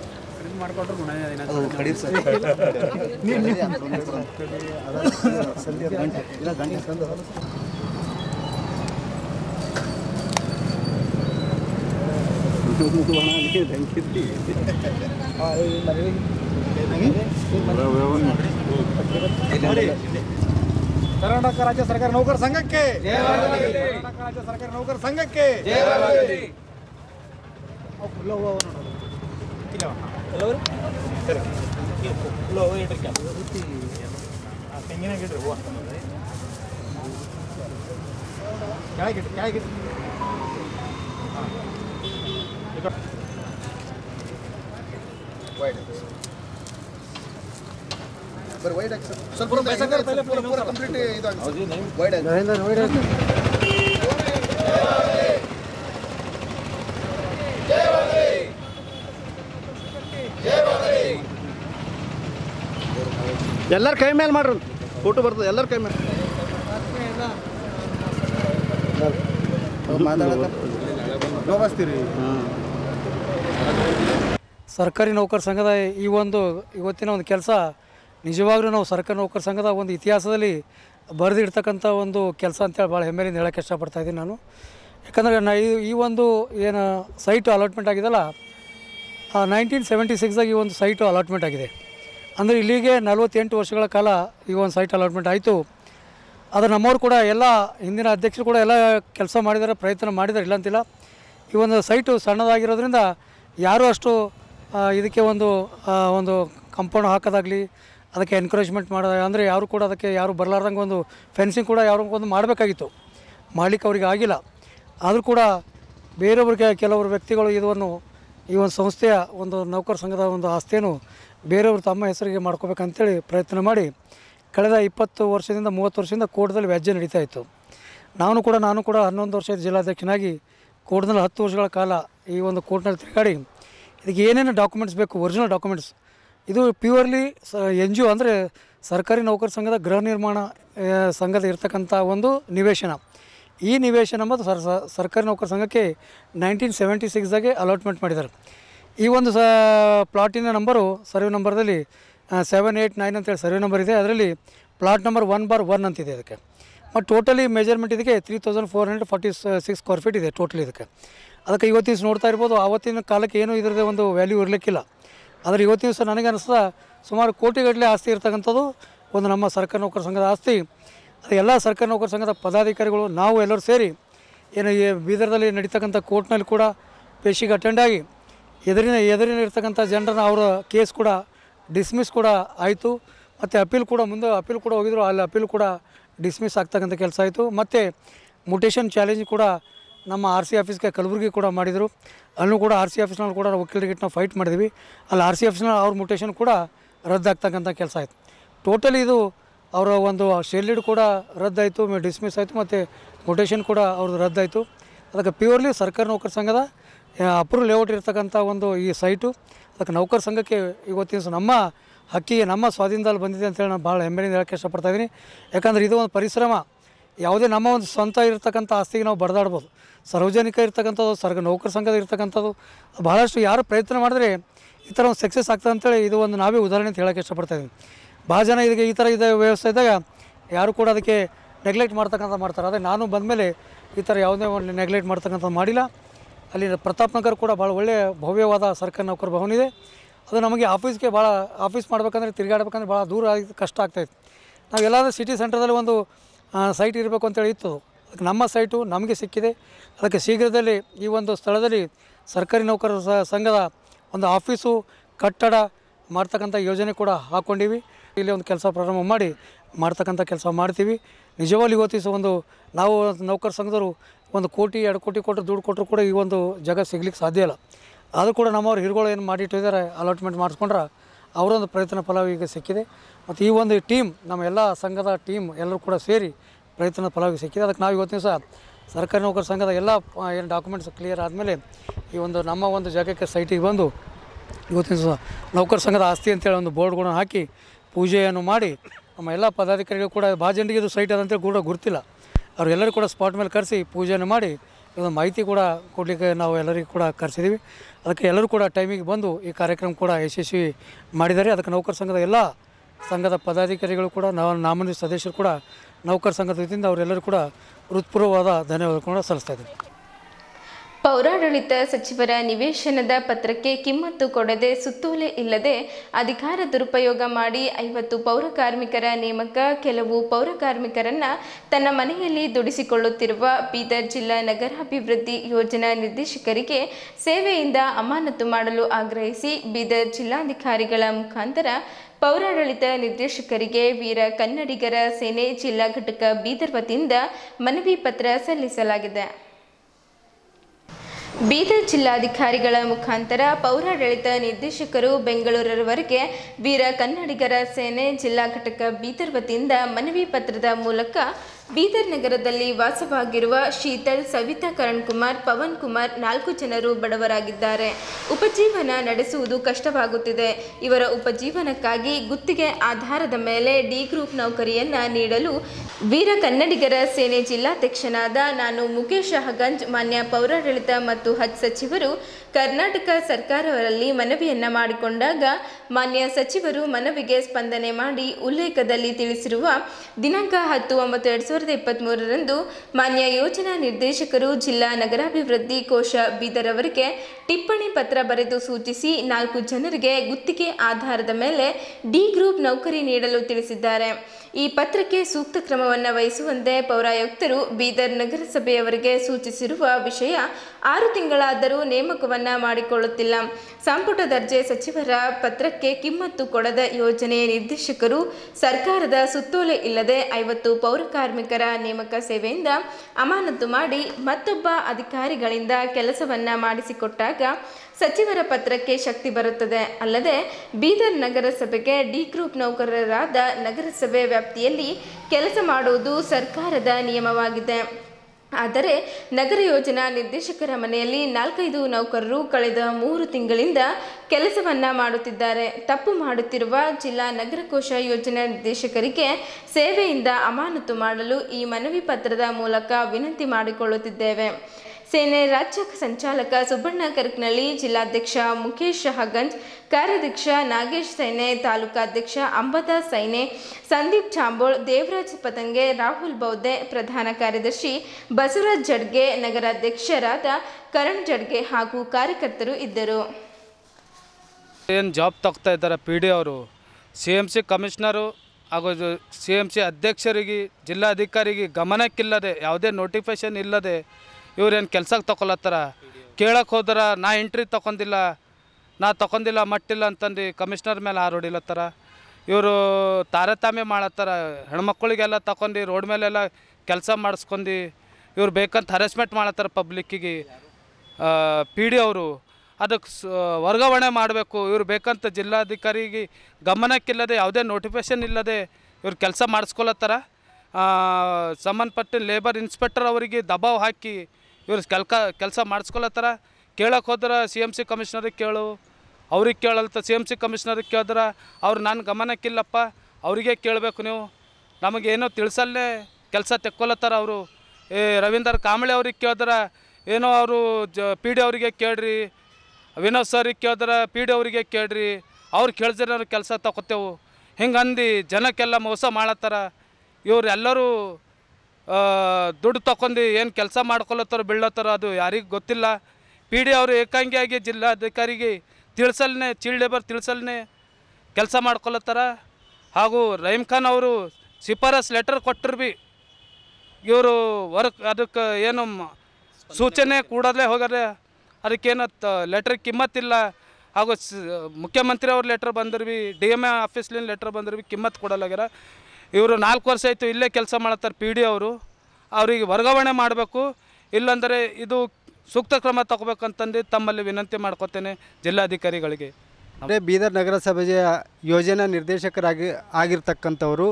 ಕರ್ನಾಟಕ ರಾಜ್ಯ ಸರ್ಕಾರಿ ನೌಕರ ಸಂಘಕ್ಕೆ ಕರ್ನಾಟಕ ರಾಜ್ಯ ಸರ್ಕಾರಿ ನೌಕರ ಸಂಘಕ್ಕೆ ಕೆಳಗಿಟ್ಟು ಕೆಳಗಿಟ್ಟು ವೈಡ್ ಬರೀ ವೈಡ್ ಹಾಕಿ ಸರ್ ಸ್ವಲ್ಪ ಪೂರ ಪೂರ ಕಂಪ್ಲೀಟ್ ಇದು ಹಾಕಿ ವೈಡ್ ಹಾಕಿ ಎಲ್ಲರ ಕೈ ಮೇಲೆ ಮಾಡ್ರಿ ಫೋಟೋ ಬರ್ತದೆ ಎಲ್ಲರ ಕೈ ಮೇಲೆ ನೋವಸ್ತೀರಿ ಸರ್ಕಾರಿ ನೌಕರ ಸಂಘದ ಈ ಒಂದು ಇವತ್ತಿನ ಒಂದು ಕೆಲಸ ನಿಜವಾಗ್ಲೂ ನಾವು ಸರ್ಕಾರಿ ನೌಕರ ಸಂಘದ ಒಂದು ಇತಿಹಾಸದಲ್ಲಿ ಬರೆದಿಡ್ತಕ್ಕಂಥ ಒಂದು ಕೆಲಸ ಅಂತೇಳಿ ಭಾಳ ಹೆಮ್ಮೆಯಿಂದ ಹೇಳೋಕ್ಕೆ ಇಷ್ಟಪಡ್ತಾ ಇದ್ದೀನಿ ನಾನು ಯಾಕಂದರೆ ನಾ ಈ ಈ ಒಂದು ಏನು ಸೈಟು ಅಲಾಟ್ಮೆಂಟ್ ಆಗಿದೆಲ್ಲ ನೈನ್ಟೀನ್ ಸೆವೆಂಟಿ ಸಿಕ್ಸ್ದಾಗ ಈ ಒಂದು ಸೈಟು ಅಲಾಟ್ಮೆಂಟ್ ಆಗಿದೆ ಅಂದರೆ ಇಲ್ಲಿಗೆ ನಲವತ್ತೆಂಟು ವರ್ಷಗಳ ಕಾಲ ಈ ಒಂದು ಸೈಟ್ ಅಲಾಟ್ಮೆಂಟ್ ಆಯಿತು ಅದು ನಮ್ಮವ್ರು ಕೂಡ ಎಲ್ಲ ಹಿಂದಿನ ಅಧ್ಯಕ್ಷರು ಕೂಡ ಎಲ್ಲ ಕೆಲಸ ಮಾಡಿದ್ದಾರೆ ಪ್ರಯತ್ನ ಮಾಡಿದ್ದಾರೆ ಇಲ್ಲ ಅಂತಿಲ್ಲ ಈ ಒಂದು ಸೈಟು ಸಣ್ಣದಾಗಿರೋದ್ರಿಂದ ಯಾರೂ ಅಷ್ಟು ಆ, ಇದಕ್ಕೆ ಒಂದು ಆ, ಒಂದು ಕಂಪೌಂಡ್ ಹಾಕೋದಾಗಲಿ ಅದಕ್ಕೆ ಎನ್ಕರೇಜ್ಮೆಂಟ್ ಮಾಡೋದ ಅಂದರೆ ಯಾರು ಕೂಡ ಅದಕ್ಕೆ ಯಾರು ಬರಲಾರ್ದಂಗೆ ಒಂದು ಫೆನ್ಸಿಂಗ್ ಕೂಡ ಯಾರು ಒಂದು ಮಾಡಬೇಕಾಗಿತ್ತು ಮಾಡಲಿಕ್ಕೆ ಅವ್ರಿಗೆ ಆಗಿಲ್ಲ ಆದರೂ ಕೂಡ ಬೇರೊಬ್ಬರಿಗೆ ಕೆಲವರು ವ್ಯಕ್ತಿಗಳು ಇದನ್ನು ಈ ಒಂದು ಸಂಸ್ಥೆಯ ಒಂದು ನೌಕರ ಸಂಘದ ಒಂದು ಆಸ್ತಿಯನ್ನು ಬೇರೆಯವರು ತಮ್ಮ ಹೆಸರಿಗೆ ಮಾಡ್ಕೋಬೇಕಂತೇಳಿ ಪ್ರಯತ್ನ ಮಾಡಿ ಕಳೆದ ಇಪ್ಪತ್ತು ವರ್ಷದಿಂದ ಮೂವತ್ತು ವರ್ಷದಿಂದ ಕೋರ್ಟ್ದಲ್ಲಿ ವ್ಯಾಜ್ಯ ನಡೀತಾ ಇತ್ತು ನಾನು ಕೂಡ ನಾನು ಕೂಡ ಹನ್ನೊಂದು ವರ್ಷದ ಜಿಲ್ಲಾಧ್ಯಕ್ಷನಾಗಿ ಕೋರ್ಟ್ನಲ್ಲಿ ಹತ್ತು ವರ್ಷಗಳ ಕಾಲ ಈ ಒಂದು ಕೋರ್ಟ್ನಲ್ಲಿ ತಿರುಗಾಡಿ ಇದಕ್ಕೆ ಏನೇನು ಡಾಕ್ಯುಮೆಂಟ್ಸ್ ಬೇಕು ಒರಿಜಿನಲ್ ಡಾಕ್ಯುಮೆಂಟ್ಸ್ ಇದು ಪ್ಯೂರ್ಲಿ ಸ ಎನ್ ಜಿ ಒ ಅಂದರೆ ಸರ್ಕಾರಿ ನೌಕರ ಸಂಘದ ಗೃಹ ನಿರ್ಮಾಣ ಆ, ಸಂಘದ ಇರ್ತಕ್ಕಂಥ ಒಂದು ನಿವೇಶನ ಈ ನಿವೇಶನ ಎಂಬುದು ಸರ್ ಸ- ಸರ್ಕಾರಿ ನೌಕರ ಸಂಘಕ್ಕೆ ನೈನ್ಟೀನ್ ಸೆವೆಂಟಿ ಸಿಕ್ಸ್ದಾಗೆ ಅಲಾಟ್ಮೆಂಟ್ ಮಾಡಿದ್ದಾರೆ ಈ ಒಂದು ಸ ಪ್ಲಾಟಿನ ನಂಬರು ಸರ್ವೆ ನಂಬರ್ದಲ್ಲಿ ಸೆವೆನ್ ಏಯ್ಟ್ ನೈನ್ ಅಂತೇಳಿ ಸರ್ವೆ ನಂಬರ್ ಇದೆ ಅದರಲ್ಲಿ plot number one bar one ಅಂತಿದೆ ಅದಕ್ಕೆ ಮತ್ತು ಟೋಟಲಿ ಮೆಜರ್ಮೆಂಟ್ ಇದಕ್ಕೆ three thousand four hundred forty six square feet ಇದೆ ಟೋಟಲ್ ಇದಕ್ಕೆ ಅದಕ್ಕೆ ಇವತ್ತಿನ ದಿವಸ ನೋಡ್ತಾ ಇರ್ಬೋದು ಆವತ್ತಿನ ಕಾಲಕ್ಕೆ ಏನೂ ಇದರದೇ ಒಂದು ವ್ಯಾಲ್ಯೂ ಇರಲಿಕ್ಕಿಲ್ಲ ಆದರೆ ಇವತ್ತಿನ ದಿವಸ ನನಗೆ ಅನಿಸ್ತದ ಸುಮಾರು ಕೋಟಿಗಟ್ಟಲೆ ಆಸ್ತಿ ಇರ್ತಕ್ಕಂಥದ್ದು ಒಂದು ನಮ್ಮ ಸರ್ಕಾರಿ ನೌಕರ ಸಂಘದ ಆಸ್ತಿ ಅದು ಎಲ್ಲ ಸರ್ಕಾರಿ ನೌಕರ ಸಂಘದ ಪದಾಧಿಕಾರಿಗಳು ನಾವು ಎಲ್ಲರೂ ಸೇರಿ ಏನು ಈ ಬೀದರ್ದಲ್ಲಿ ನಡೀತಕ್ಕಂಥ ಕೋರ್ಟ್ನಲ್ಲಿ ಕೂಡ ಪೇಶಿಗೆ ಅಟೆಂಡ್ ಆಗಿ ಎದುರಿನ ಎದುರಿನ ಇರ್ತಕ್ಕಂಥ ಜನರನ್ನ ಅವರ ಕೇಸ್ ಕೂಡ ಡಿಸ್ಮಿಸ್ ಕೂಡ ಆಯಿತು ಮತ್ತು ಅಪೀಲ್ ಕೂಡ ಮುಂದೆ ಅಪೀಲ್ ಕೂಡ ಹೋಗಿದ್ರು ಅಲ್ಲಿ ಅಪೀಲ್ ಕೂಡ ಡಿಸ್ಮಿಸ್ ಆಗ್ತಕ್ಕಂಥ ಕೆಲಸ ಆಯಿತು ಮತ್ತು ಮುಟೇಷನ್ ಚಾಲೆಂಜ್ ಕೂಡ ನಮ್ಮ ಆರ್ ಸಿ ಆಫೀಸ್ಗೆ ಕಲಬುರಗಿ ಕೂಡ ಮಾಡಿದರು ಅಲ್ಲೂ ಕೂಡ ಆರ್ ಸಿ ಆಫೀಸ್ನಲ್ಲಿ ಕೂಡ ವಕೀಲರಿಗೆ ನಾವು ಫೈಟ್ ಮಾಡಿದ್ವಿ ಅಲ್ಲಿ ಆರ್ ಸಿ ಆಫೀಸ್ನಲ್ಲಿ ಅವ್ರ ಮುಟೇಷನ್ ಕೂಡ ರದ್ದಾಗ್ತಕ್ಕಂಥ ಕೆಲಸ ಆಯಿತು ಟೋಟಲಿ ಇದು ಅವರ ಒಂದು ಶೆಲ್ಡ್ ಕೂಡ ರದ್ದಾಯಿತು ಡಿಸ್ಮಿಸ್ ಆಯಿತು ಮತ್ತು ಮೊಟೇಷನ್ ಕೂಡ ಅವ್ರದ್ದು ರದ್ದಾಯಿತು ಅದಕ್ಕೆ ಪ್ಯೂರ್ಲಿ ಸರ್ಕಾರಿ ನೌಕರ ಸಂಘದ ಅಪ್ರೂವ್ ಲೇಔಟ್ ಇರ್ತಕ್ಕಂಥ ಒಂದು ಈ ಸೈಟು ಅದಕ್ಕೆ ನೌಕರ ಸಂಘಕ್ಕೆ ಇವತ್ತಿನ ದಿವಸ ನಮ್ಮ ಹಕ್ಕಿಗೆ ನಮ್ಮ ಸ್ವಾಧೀನದಲ್ಲಿ ಬಂದಿದೆ ಅಂತೇಳಿ ನಾನು ಭಾಳ ಹೆಮ್ಮೆಯಿಂದ ಹೇಳಕ್ಕೆ ಇಷ್ಟಪಡ್ತಾ ಇದ್ದೀನಿ ಯಾಕಂದರೆ ಇದು ಒಂದು ಪರಿಶ್ರಮ ಯಾವುದೇ ನಮ್ಮ ಒಂದು ಸ್ವಂತ ಇರ್ತಕ್ಕಂಥ ಆಸ್ತಿಗೆ ನಾವು ಬಡ್ದಾಡ್ಬೋದು ಸಾರ್ವಜನಿಕ ಇರ್ತಕ್ಕಂಥದ್ದು ಸರ್ಗ ನೌಕರ ಸಂಘದ ಇರ್ತಕ್ಕಂಥದ್ದು ಭಾಳಷ್ಟು ಯಾರು ಪ್ರಯತ್ನ ಮಾಡಿದ್ರೆ ಈ ಥರ ಒಂದು ಸಕ್ಸಸ್ ಆಗ್ತದೆ ಅಂತೇಳಿ ಇದು ಒಂದು ನಾವೇ ಉದಾಹರಣೆ ಅಂತ ಹೇಳೋಕ್ಕೆ ಇಷ್ಟಪಡ್ತಾ ಇದ್ದೀನಿ ಭಾಳ ಜನ ಇದಕ್ಕೆ ಈ ಥರ ಇದೆ ವ್ಯವಸ್ಥೆ ಇದ್ದಾಗ ಯಾರು ಕೂಡ ಅದಕ್ಕೆ ನೆಗ್ಲೆಕ್ಟ್ ಮಾಡ್ತಕ್ಕಂಥ ಮಾಡ್ತಾರೆ ಅದೇ ನಾನು ಬಂದಮೇಲೆ ಈ ಥರ ಯಾವುದೇ ಒಂದು ನೆಗ್ಲೆಕ್ಟ್ ಮಾಡ್ತಕ್ಕಂಥ ಮಾಡಿಲ್ಲ ಅಲ್ಲಿ ಪ್ರತಾಪ್ ನಗರ್ ಕೂಡ ಭಾಳ ಒಳ್ಳೆಯ ಭವ್ಯವಾದ ಸರ್ಕಾರಿ ನೌಕರ ಭವನ ಇದೆ ಅದು ನಮಗೆ ಆಫೀಸ್ಗೆ ಭಾಳ ಆಫೀಸ್ ಮಾಡ್ಬೇಕಂದ್ರೆ ತಿರುಗಾಡ್ಬೇಕಂದ್ರೆ ಭಾಳ ದೂರ ಆಗಿ ಕಷ್ಟ ಆಗ್ತಾಯಿತ್ತು ನಾವು ಎಲ್ಲಾದರೂ ಸಿಟಿ ಸೆಂಟರ್ದಲ್ಲಿ ಒಂದು ಸೈಟ್ ಇರಬೇಕು ಅಂತೇಳಿ ಇತ್ತು ಅದಕ್ಕೆ ನಮ್ಮ ಸೈಟು ನಮಗೆ ಸಿಕ್ಕಿದೆ ಅದಕ್ಕೆ ಶೀಘ್ರದಲ್ಲಿ ಈ ಒಂದು ಸ್ಥಳದಲ್ಲಿ ಸರ್ಕಾರಿ ನೌಕರರ ಸ- ಸಂಘದ ಒಂದು ಆಫೀಸು ಕಟ್ಟಡ ಮಾಡ್ತಕ್ಕಂಥ ಯೋಜನೆ ಕೂಡ ಹಾಕ್ಕೊಂಡಿವಿ ಇಲ್ಲಿ ಒಂದು ಕೆಲಸ ಪ್ರಾರಂಭ ಮಾಡಿ ಮಾಡ್ತಕ್ಕಂಥ ಕೆಲಸ ಮಾಡ್ತೀವಿ ನಿಜವಾಗ್ಲೂ ಇವತ್ತು ದಿವಸ ಒಂದು ನಾವು ನೌಕರ ಸಂಘದವರು ಒಂದು ಕೋಟಿ ಎರಡು ಕೋಟಿ ಕೊಟ್ಟರು ದುಡ್ಡು ಕೊಟ್ಟರು ಕೂಡ ಈ ಒಂದು ಜಾಗ ಸಿಗ್ಲಿಕ್ಕೆ ಸಾಧ್ಯ ಇಲ್ಲ ಆದರೂ ಕೂಡ ನಮ್ಮವ್ರು ಹಿರುಗಳು ಏನು ಮಾಡಿಟ್ಟಿದ್ದಾರೆ ಅಲಾಟ್ಮೆಂಟ್ ಮಾಡಿಸ್ಕೊಂಡ್ರೆ ಅವರೊಂದು ಪ್ರಯತ್ನ ಫಲ ಈಗ ಸಿಕ್ಕಿದೆ ಮತ್ತು ಈ ಒಂದು ಟೀಮ್ ನಮ್ಮ ಎಲ್ಲ ಸಂಘದ ಟೀಮ್ ಎಲ್ಲರೂ ಕೂಡ ಸೇರಿ ಪ್ರಯತ್ನ ಫಲವಾಗಿ ಸಿಕ್ಕಿದೆ ಅದಕ್ಕೆ ನಾವು ಇವತ್ತಿನ ದಿವಸ ಸರ್ಕಾರಿ ನೌಕರ ಸಂಘದ ಎಲ್ಲ ಆ, ಏನು ಡಾಕ್ಯುಮೆಂಟ್ಸ್ ಕ್ಲಿಯರ್ ಆದಮೇಲೆ ಈ ಒಂದು ನಮ್ಮ ಒಂದು ಜಾಗಕ್ಕೆ ಸೈಟಿಗೆ ಬಂದು ಇವತ್ತಿನ ದಿವಸ ನೌಕರ ಸಂಘದ ಆಸ್ತಿ ಅಂತೇಳಿ ಒಂದು ಬೋರ್ಡ್ಗಳನ್ನು ಹಾಕಿ ಪೂಜೆಯನ್ನು ಮಾಡಿ ನಮ್ಮ ಎಲ್ಲ ಪದಾಧಿಕಾರಿಗಳು ಕೂಡ ಭಾಳ ಜನರಿಗೆ ಇದು ಸೈಟ್ ಅದಂತೇಳಿ ಕೂಡ ಗುರುತಿಲ್ಲ ಅವ್ರೆಲ್ಲರೂ ಕೂಡ ಸ್ಪಾಟ್ ಮೇಲೆ ಕರೆಸಿ ಪೂಜೆಯನ್ನು ಮಾಡಿ ಇದೊಂದು ಮಾಹಿತಿ ಕೂಡ ಕೊಡಲಿಕ್ಕೆ ನಾವು ಎಲ್ಲರಿಗೂ ಕೂಡ ಕರೆಸಿದ್ದೀವಿ ಅದಕ್ಕೆ ಎಲ್ಲರೂ ಕೂಡ ಟೈಮಿಗೆ ಬಂದು ಈ ಕಾರ್ಯಕ್ರಮ ಕೂಡ ಯಶಸ್ವಿ ಮಾಡಿದ್ದಾರೆ ಅದಕ್ಕೆ ನೌಕರ ಸಂಘದ ಎಲ್ಲ ಸಂಘದ ಪದಾಧಿಕಾರಿಗಳು ಕೂಡ ನಾವು ನಾಮನಿ ಸದಸ್ಯರು ಕೂಡ ನೌಕರ ಸಂಘದ ವತಿಯಿಂದ ಅವರೆಲ್ಲರೂ ಕೂಡ ಹೃತ್ಪೂರ್ವವಾದ ಧನ್ಯವಾದ ಕೂಡ ಸಲ್ಲಿಸ್ತಾ ಇದ್ದೀನಿ ಪೌರಾಡಳಿತ ಸಚಿವರ ನಿವೇಶನದ ಪತ್ರಕ್ಕೆ ಕಿಮ್ಮತ್ತು ಕೊಡದೆ ಸುತ್ತೋಲೆ ಇಲ್ಲದೆ ಅಧಿಕಾರ ದುರುಪಯೋಗ ಮಾಡಿ ಐವತ್ತು ಪೌರ ಕಾರ್ಮಿಕರ ನೇಮಕ ಕೆಲವು ಪೌರ ಕಾರ್ಮಿಕರನ್ನ ತನ್ನ ಮನೆಯಲ್ಲಿ ದುಡಿಸಿಕೊಳ್ಳುತ್ತಿರುವ ಬೀದರ್ ಜಿಲ್ಲಾ ನಗರಾಭಿವೃದ್ಧಿ ಯೋಜನಾ ನಿರ್ದೇಶಕರಿಗೆ ಸೇವೆಯಿಂದ ಅಮಾನತು ಮಾಡಲು ಆಗ್ರಹಿಸಿ ಬೀದರ್ ಜಿಲ್ಲಾಧಿಕಾರಿಗಳ ಮುಖಾಂತರ ಪೌರಾಡಳಿತ ನಿರ್ದೇಶಕರಿಗೆ ವೀರ ಕನ್ನಡಿಗರ ಸೇನೆ ಜಿಲ್ಲಾ ಘಟಕ ಬೀದರ್ ವತಿಯಿಂದ ಮನವಿ ಪತ್ರ ಸಲ್ಲಿಸಲಾಗಿದೆ ಬೀದರ್ ಜಿಲ್ಲಾಧಿಕಾರಿಗಳ ಮುಖಾಂತರ ಪೌರಾಡಳಿತ ನಿರ್ದೇಶಕರು ಬೆಂಗಳೂರವರೆಗೆ ವೀರ ಕನ್ನಡಿಗರ ಸೇನೆ ಜಿಲ್ಲಾ ಘಟಕ ಬೀದರ್ ವತಿಯಿಂದ ಮನವಿ ಪತ್ರದ ಮೂಲಕ ಬೀದರ್ ನಗರದಲ್ಲಿ ವಾಸವಾಗಿರುವ ಶೀತಲ್ ಸವಿತಾ ಕರಣ್ ಕುಮಾರ್ ಪವನ್ ಕುಮಾರ್ ನಾಲ್ಕು ಜನರು ಬಡವರಾಗಿದ್ದಾರೆ ಉಪಜೀವನ ನಡೆಸುವುದು ಕಷ್ಟವಾಗುತ್ತಿದೆ ಇವರ ಉಪಜೀವನಕ್ಕಾಗಿ ಗುತ್ತಿಗೆ ಆಧಾರದ ಮೇಲೆ ಡಿ ಗ್ರೂಪ್ ನೌಕರಿಯನ್ನ ನೀಡಲು ವೀರ ಕನ್ನಡಿಗರ ಸೇನೆ ಜಿಲ್ಲಾಧ್ಯಕ್ಷನಾದ ನಾನು ಮುಖೇಶ್ ಶಹಗಂಜ್ ಮಾನ್ಯ ಪೌರಾಡಳಿತ ಮತ್ತು ಹಜ್ ಸಚಿವರು ಕರ್ನಾಟಕ ಸರ್ಕಾರವರಲ್ಲಿ ಮನವಿಯನ್ನ ಮಾಡಿಕೊಂಡಾಗ ಮಾನ್ಯ ಸಚಿವರು ಮನವಿಗೆ ಸ್ಪಂದನೆ ಮಾಡಿ ಉಲ್ಲೇಖದಲ್ಲಿ ತಿಳಿಸಿರುವ ದಿನಾಂಕ ಹತ್ತು ಒಂಬತ್ತು ಎರಡು ಸಾವಿರದ ಇಪ್ಪತ್ತ್ಮೂರರಂದು ಮಾನ್ಯ ಯೋಜನಾ ನಿರ್ದೇಶಕರು ಜಿಲ್ಲಾ ನಗರಾಭಿವೃದ್ಧಿ ಕೋಶ ಬೀದರ್ ಅವರಿಗೆ ಟಿಪ್ಪಣಿ ಪತ್ರ ಬರೆದು ಸೂಚಿಸಿ ನಾಲ್ಕು ಜನರಿಗೆ ಗುತ್ತಿಗೆ ಆಧಾರದ ಮೇಲೆ ಡಿ ಗ್ರೂಪ್ ನೌಕರಿ ನೀಡಲು ತಿಳಿಸಿದ್ದಾರೆ ಈ ಪತ್ರಕ್ಕೆ ಸೂಕ್ತ ಕ್ರಮವನ್ನು ವಹಿಸುವಂತೆ ಪೌರಾಯುಕ್ತರು ಬೀದರ್ ನಗರಸಭೆಯವರಿಗೆ ಸೂಚಿಸಿರುವ ವಿಷಯ ಆರು ತಿಂಗಳಾದರೂ ನೇಮಕವನ್ನ ಮಾಡಿಕೊಳ್ಳುತ್ತಿಲ್ಲ ಸಂಪುಟ ದರ್ಜೆ ಸಚಿವರ ಪತ್ರಕ್ಕೆ ಕಿಮ್ಮತ್ತು ಕೊಡದ ಯೋಜನೆಯ ನಿರ್ದೇಶಕರು ಸರ್ಕಾರದ ಸುತ್ತೋಲೆ ಇಲ್ಲದೆ ಐವತ್ತು ಪೌರ ಕಾರ್ಮಿಕರ ನೇಮಕ ಸೇವೆಯಿಂದ ಅಮಾನತು ಮಾಡಿ ಮತ್ತೊಬ್ಬ ಅಧಿಕಾರಿಗಳಿಂದ ಕೆಲಸವನ್ನ ಮಾಡಿಸಿಕೊಟ್ಟಾಗ ಸಚಿವರ ಪತ್ರಕ್ಕೆ ಶಕ್ತಿ ಬರುತ್ತದೆ ಅಲ್ಲದೆ ಬೀದರ್ ನಗರಸಭೆಗೆ ಡಿ ಗ್ರೂಪ್ ನೌಕರರಾದ ನಗರಸಭೆ ವ್ಯಾಪ್ತಿಯಲ್ಲಿ ಕೆಲಸ ಮಾಡುವುದು ಸರ್ಕಾರದ ನಿಯಮವಾಗಿದೆ ಆದರೆ ನಗರ ಯೋಜನಾ ನಿರ್ದೇಶಕರ ಮನೆಯಲ್ಲಿ ನಾಲ್ಕೈದು ನೌಕರರು ಕಳೆದ ಮೂರು ತಿಂಗಳಿಂದ ಕೆಲಸವನ್ನ ಮಾಡುತ್ತಿದ್ದಾರೆ ತಪ್ಪು ಮಾಡುತ್ತಿರುವ ಜಿಲ್ಲಾ ನಗರಕೋಶ ಯೋಜನಾ ನಿರ್ದೇಶಕರಿಗೆ ಸೇವೆಯಿಂದ ಅಮಾನತು ಮಾಡಲು ಈ ಮನವಿ ಪತ್ರದ ಮೂಲಕ ವಿನಂತಿ ಮಾಡಿಕೊಳ್ಳುತ್ತಿದ್ದೇವೆ ಸೇನೆ ರಾಜ್ಯ ಸಂಚಾಲಕ ಸುಬ್ಬಣ್ಣ ಕರ್ಕನಳ್ಳಿ ಜಿಲ್ಲಾಧ್ಯಕ್ಷ ಮುಖೇಶ್ ಶಹಗಂಜ್ ಕಾರ್ಯಾಧ್ಯಕ್ಷ ನಾಗೇಶ್ ಸೈನೆ ತಾಲೂಕಾಧ್ಯಕ್ಷ ಅಂಬದ ಸೈನೆ ಸಂದೀಪ್ ಚಾಂಬೋಳ್ ದೇವರಾಜ್ ಪತಂಗೆ ರಾಹುಲ್ ಬೌದ್ದೆ ಪ್ರಧಾನ ಕಾರ್ಯದರ್ಶಿ ಬಸವರಾಜ್ ಜಡ್ಗೆ ನಗರಾಧ್ಯಕ್ಷರಾದ ಕರಣ್ ಜಡ್ಗೆ ಹಾಗೂ ಕಾರ್ಯಕರ್ತರು ಇದ್ದರು ಏನು ಜಾಬ್ ತಗ್ತಾ ಇದ್ದಾರೆ ಪಿ ಡಿ ಅವರು ಸಿ ಎಮ್ ಸಿ ಕಮಿಷನರು ಹಾಗೂ ಸಿ ಎಮ್ ಸಿ ಅಧ್ಯಕ್ಷರಿಗೆ ಜಿಲ್ಲಾಧಿಕಾರಿಗೆ ಗಮನಕ್ಕಿಲ್ಲದೆ ಯಾವುದೇ ನೋಟಿಫಿಕೇಷನ್ ಇಲ್ಲದೆ ಇವ್ರೇನು ಕೆಲ್ಸಕ್ಕೆ ತಗೊಳತ್ತಾರ ಕೇಳಕ್ಕೆ ಹೋದ್ರ ನಾ ಎಂಟ್ರಿ ತಗೊಂಡಿಲ್ಲ ನಾ ತಗೊಂಡಿಲ್ಲ ಮಟ್ಟಿಲ್ಲ ಅಂತಂದು ಕಮಿಷನರ್ ಮೇಲೆ ಹಾರೋಡಿಲತ್ತಾರ ಇವರು ತಾರತಮ್ಯ ಮಾಡತ್ತಾರ ಹೆಣ್ಮಕ್ಳಿಗೆಲ್ಲ ತಗೊಂಡು ರೋಡ್ ಮೇಲೆಲ್ಲ ಕೆಲಸ ಮಾಡಿಸ್ಕೊಂಡು ಇವ್ರು ಬೇಕಂತ ಹರೆಸ್ಮೆಂಟ್ ಮಾಡತ್ತಾರ ಪಬ್ಲಿಕ್ಕಿಗೆ ಪಿ ಡಿ ಅವರು ಅದಕ್ಕೆ ಸ ವರ್ಗಾವಣೆ ಮಾಡಬೇಕು ಇವ್ರು ಬೇಕಂತ ಜಿಲ್ಲಾಧಿಕಾರಿಗೆ ಗಮನಕ್ಕಿಲ್ಲದೆ ಯಾವುದೇ ನೋಟಿಫಿಕೇಷನ್ ಇಲ್ಲದೆ ಇವ್ರು ಕೆಲಸ ಮಾಡಿಸ್ಕೊಳತ್ತಾರ ಸಂಬಂಧಪಟ್ಟ ಲೇಬರ್ ಇನ್ಸ್ಪೆಕ್ಟರ್ ಅವರಿಗೆ ದಬಾವ್ ಹಾಕಿ ಇವ್ರು ಕೆಲ್ಕ ಕೆಲಸ ಮಾಡಿಸ್ಕೊಳತ್ತಾರ ಕೇಳಕ್ಕೆ ಹೋದ್ರೆ ಸಿ ಎಮ್ ಸಿ ಕಮಿಷನರಿಗೆ ಕೇಳು ಅವ್ರಿಗೆ ಕೇಳಲ್ತ ಸಿ ಎಮ್ ಸಿ ಕಮಿಷನರಿಗೆ ಕೇಳಿದ್ರೆ ಅವ್ರು ನನ್ನ ಗಮನಕ್ಕಿಲ್ಲಪ್ಪ ಅವರಿಗೆ ಕೇಳಬೇಕು ನೀವು ನಮಗೇನೋ ತಿಳಿಸಲ್ಲೇ ಕೆಲಸ ತೆಕ್ಕೊಲತ್ತಾರ ಅವರು ಏ ರವೀಂದರ್ ಕಾಂಬಳೆ ಅವ್ರಿಗೆ ಕೇಳಿದ್ರೆ ಏನೋ ಅವರು ಜ ಪಿ ಡಿ ಅವರಿಗೆ ಕೇಳ್ರಿ ವಿನೋದ್ ಸರ್ರಿಗೆ ಕೇಳಿದ್ರೆ ಪಿ ಡಿ ಅವರಿಗೆ ಕೇಳ್ರಿ ಅವ್ರು ಕೇಳಿದ್ರೆ ನಾವು ಕೆಲಸ ತಗೋತೇವು ಹಿಂಗೆ ಅಂದು ಜನಕ್ಕೆಲ್ಲ ಮೋಸ ಮಾಡತ್ತಾರ ಇವ್ರು ಎಲ್ಲರೂ ಆ, ದುಡ್ಡು ತಗೊಂಡು ಏನು ಕೆಲಸ ಮಾಡ್ಕೊಳತ್ತಾರ ಬೀಳತ್ತಾರ ಅದು ಯಾರಿಗೆ ಗೊತ್ತಿಲ್ಲ ಪಿ ಡಿ ಅವರು ಏಕಾಂಗಿಯಾಗಿ ಜಿಲ್ಲಾಧಿಕಾರಿಗೆ ತಿಳಿಸಲ್ನೇ ಚೀಲ್ಡ್ ಲೇಬರ್ ತಿಳಿಸಲ್ನೇ ಕೆಲಸ ಮಾಡ್ಕೊಳತ್ತಾರ ಹಾಗೂ ರಹೀಮ್ ಖಾನ್ ಅವರು ಶಿಫಾರಸ್ ಲೆಟರ್ ಕೊಟ್ಟರು ಭೀ ಇವರು ವರ್ಕ್ ಅದಕ್ಕೆ ಏನು ಮ- ಸೂಚನೆ ಕೂಡಲೇ ಹೋಗ್ಯಾರೆ ಅದಕ್ಕೇನು ಲೆಟ್ರ್ ಕಿಮ್ಮತ್ತಿಲ್ಲ ಹಾಗೂ ಸ ಮುಖ್ಯಮಂತ್ರಿ ಅವ್ರ ಲೆಟ್ರ್ ಬಂದ್ರೆ ಭೀ ಡಿ ಎಮ್ ಎ ಆಫೀಸ್ಲಿಂದ ಲೆಟ್ರ್ ಬಂದ್ರೆ ಭೀ ಕಿಮ್ಮತ್ತು ಕೊಡಲಾಗ್ಯಾರ ಇವರು ನಾಲ್ಕು ವರ್ಷ ಆಯಿತು ಇಲ್ಲೇ ಕೆಲಸ ಮಾಡತ್ತಾರೆ ಪಿ ಡಿ ಅವರು ಅವರಿಗೆ ವರ್ಗಾವಣೆ ಮಾಡಬೇಕು ಇಲ್ಲಾಂದರೆ ಇದು ಸೂಕ್ತ ಕ್ರಮ ತಗೋಬೇಕಂತಂದು ತಮ್ಮಲ್ಲಿ ವಿನಂತಿ ಮಾಡ್ಕೊತೇನೆ ಜಿಲ್ಲಾಧಿಕಾರಿಗಳಿಗೆ ಅಂದರೆ ಬೀದರ್ ನಗರಸಭೆಯ ಯೋಜನಾ ನಿರ್ದೇಶಕರಾಗಿ ಆಗಿರ್ತಕ್ಕಂಥವರು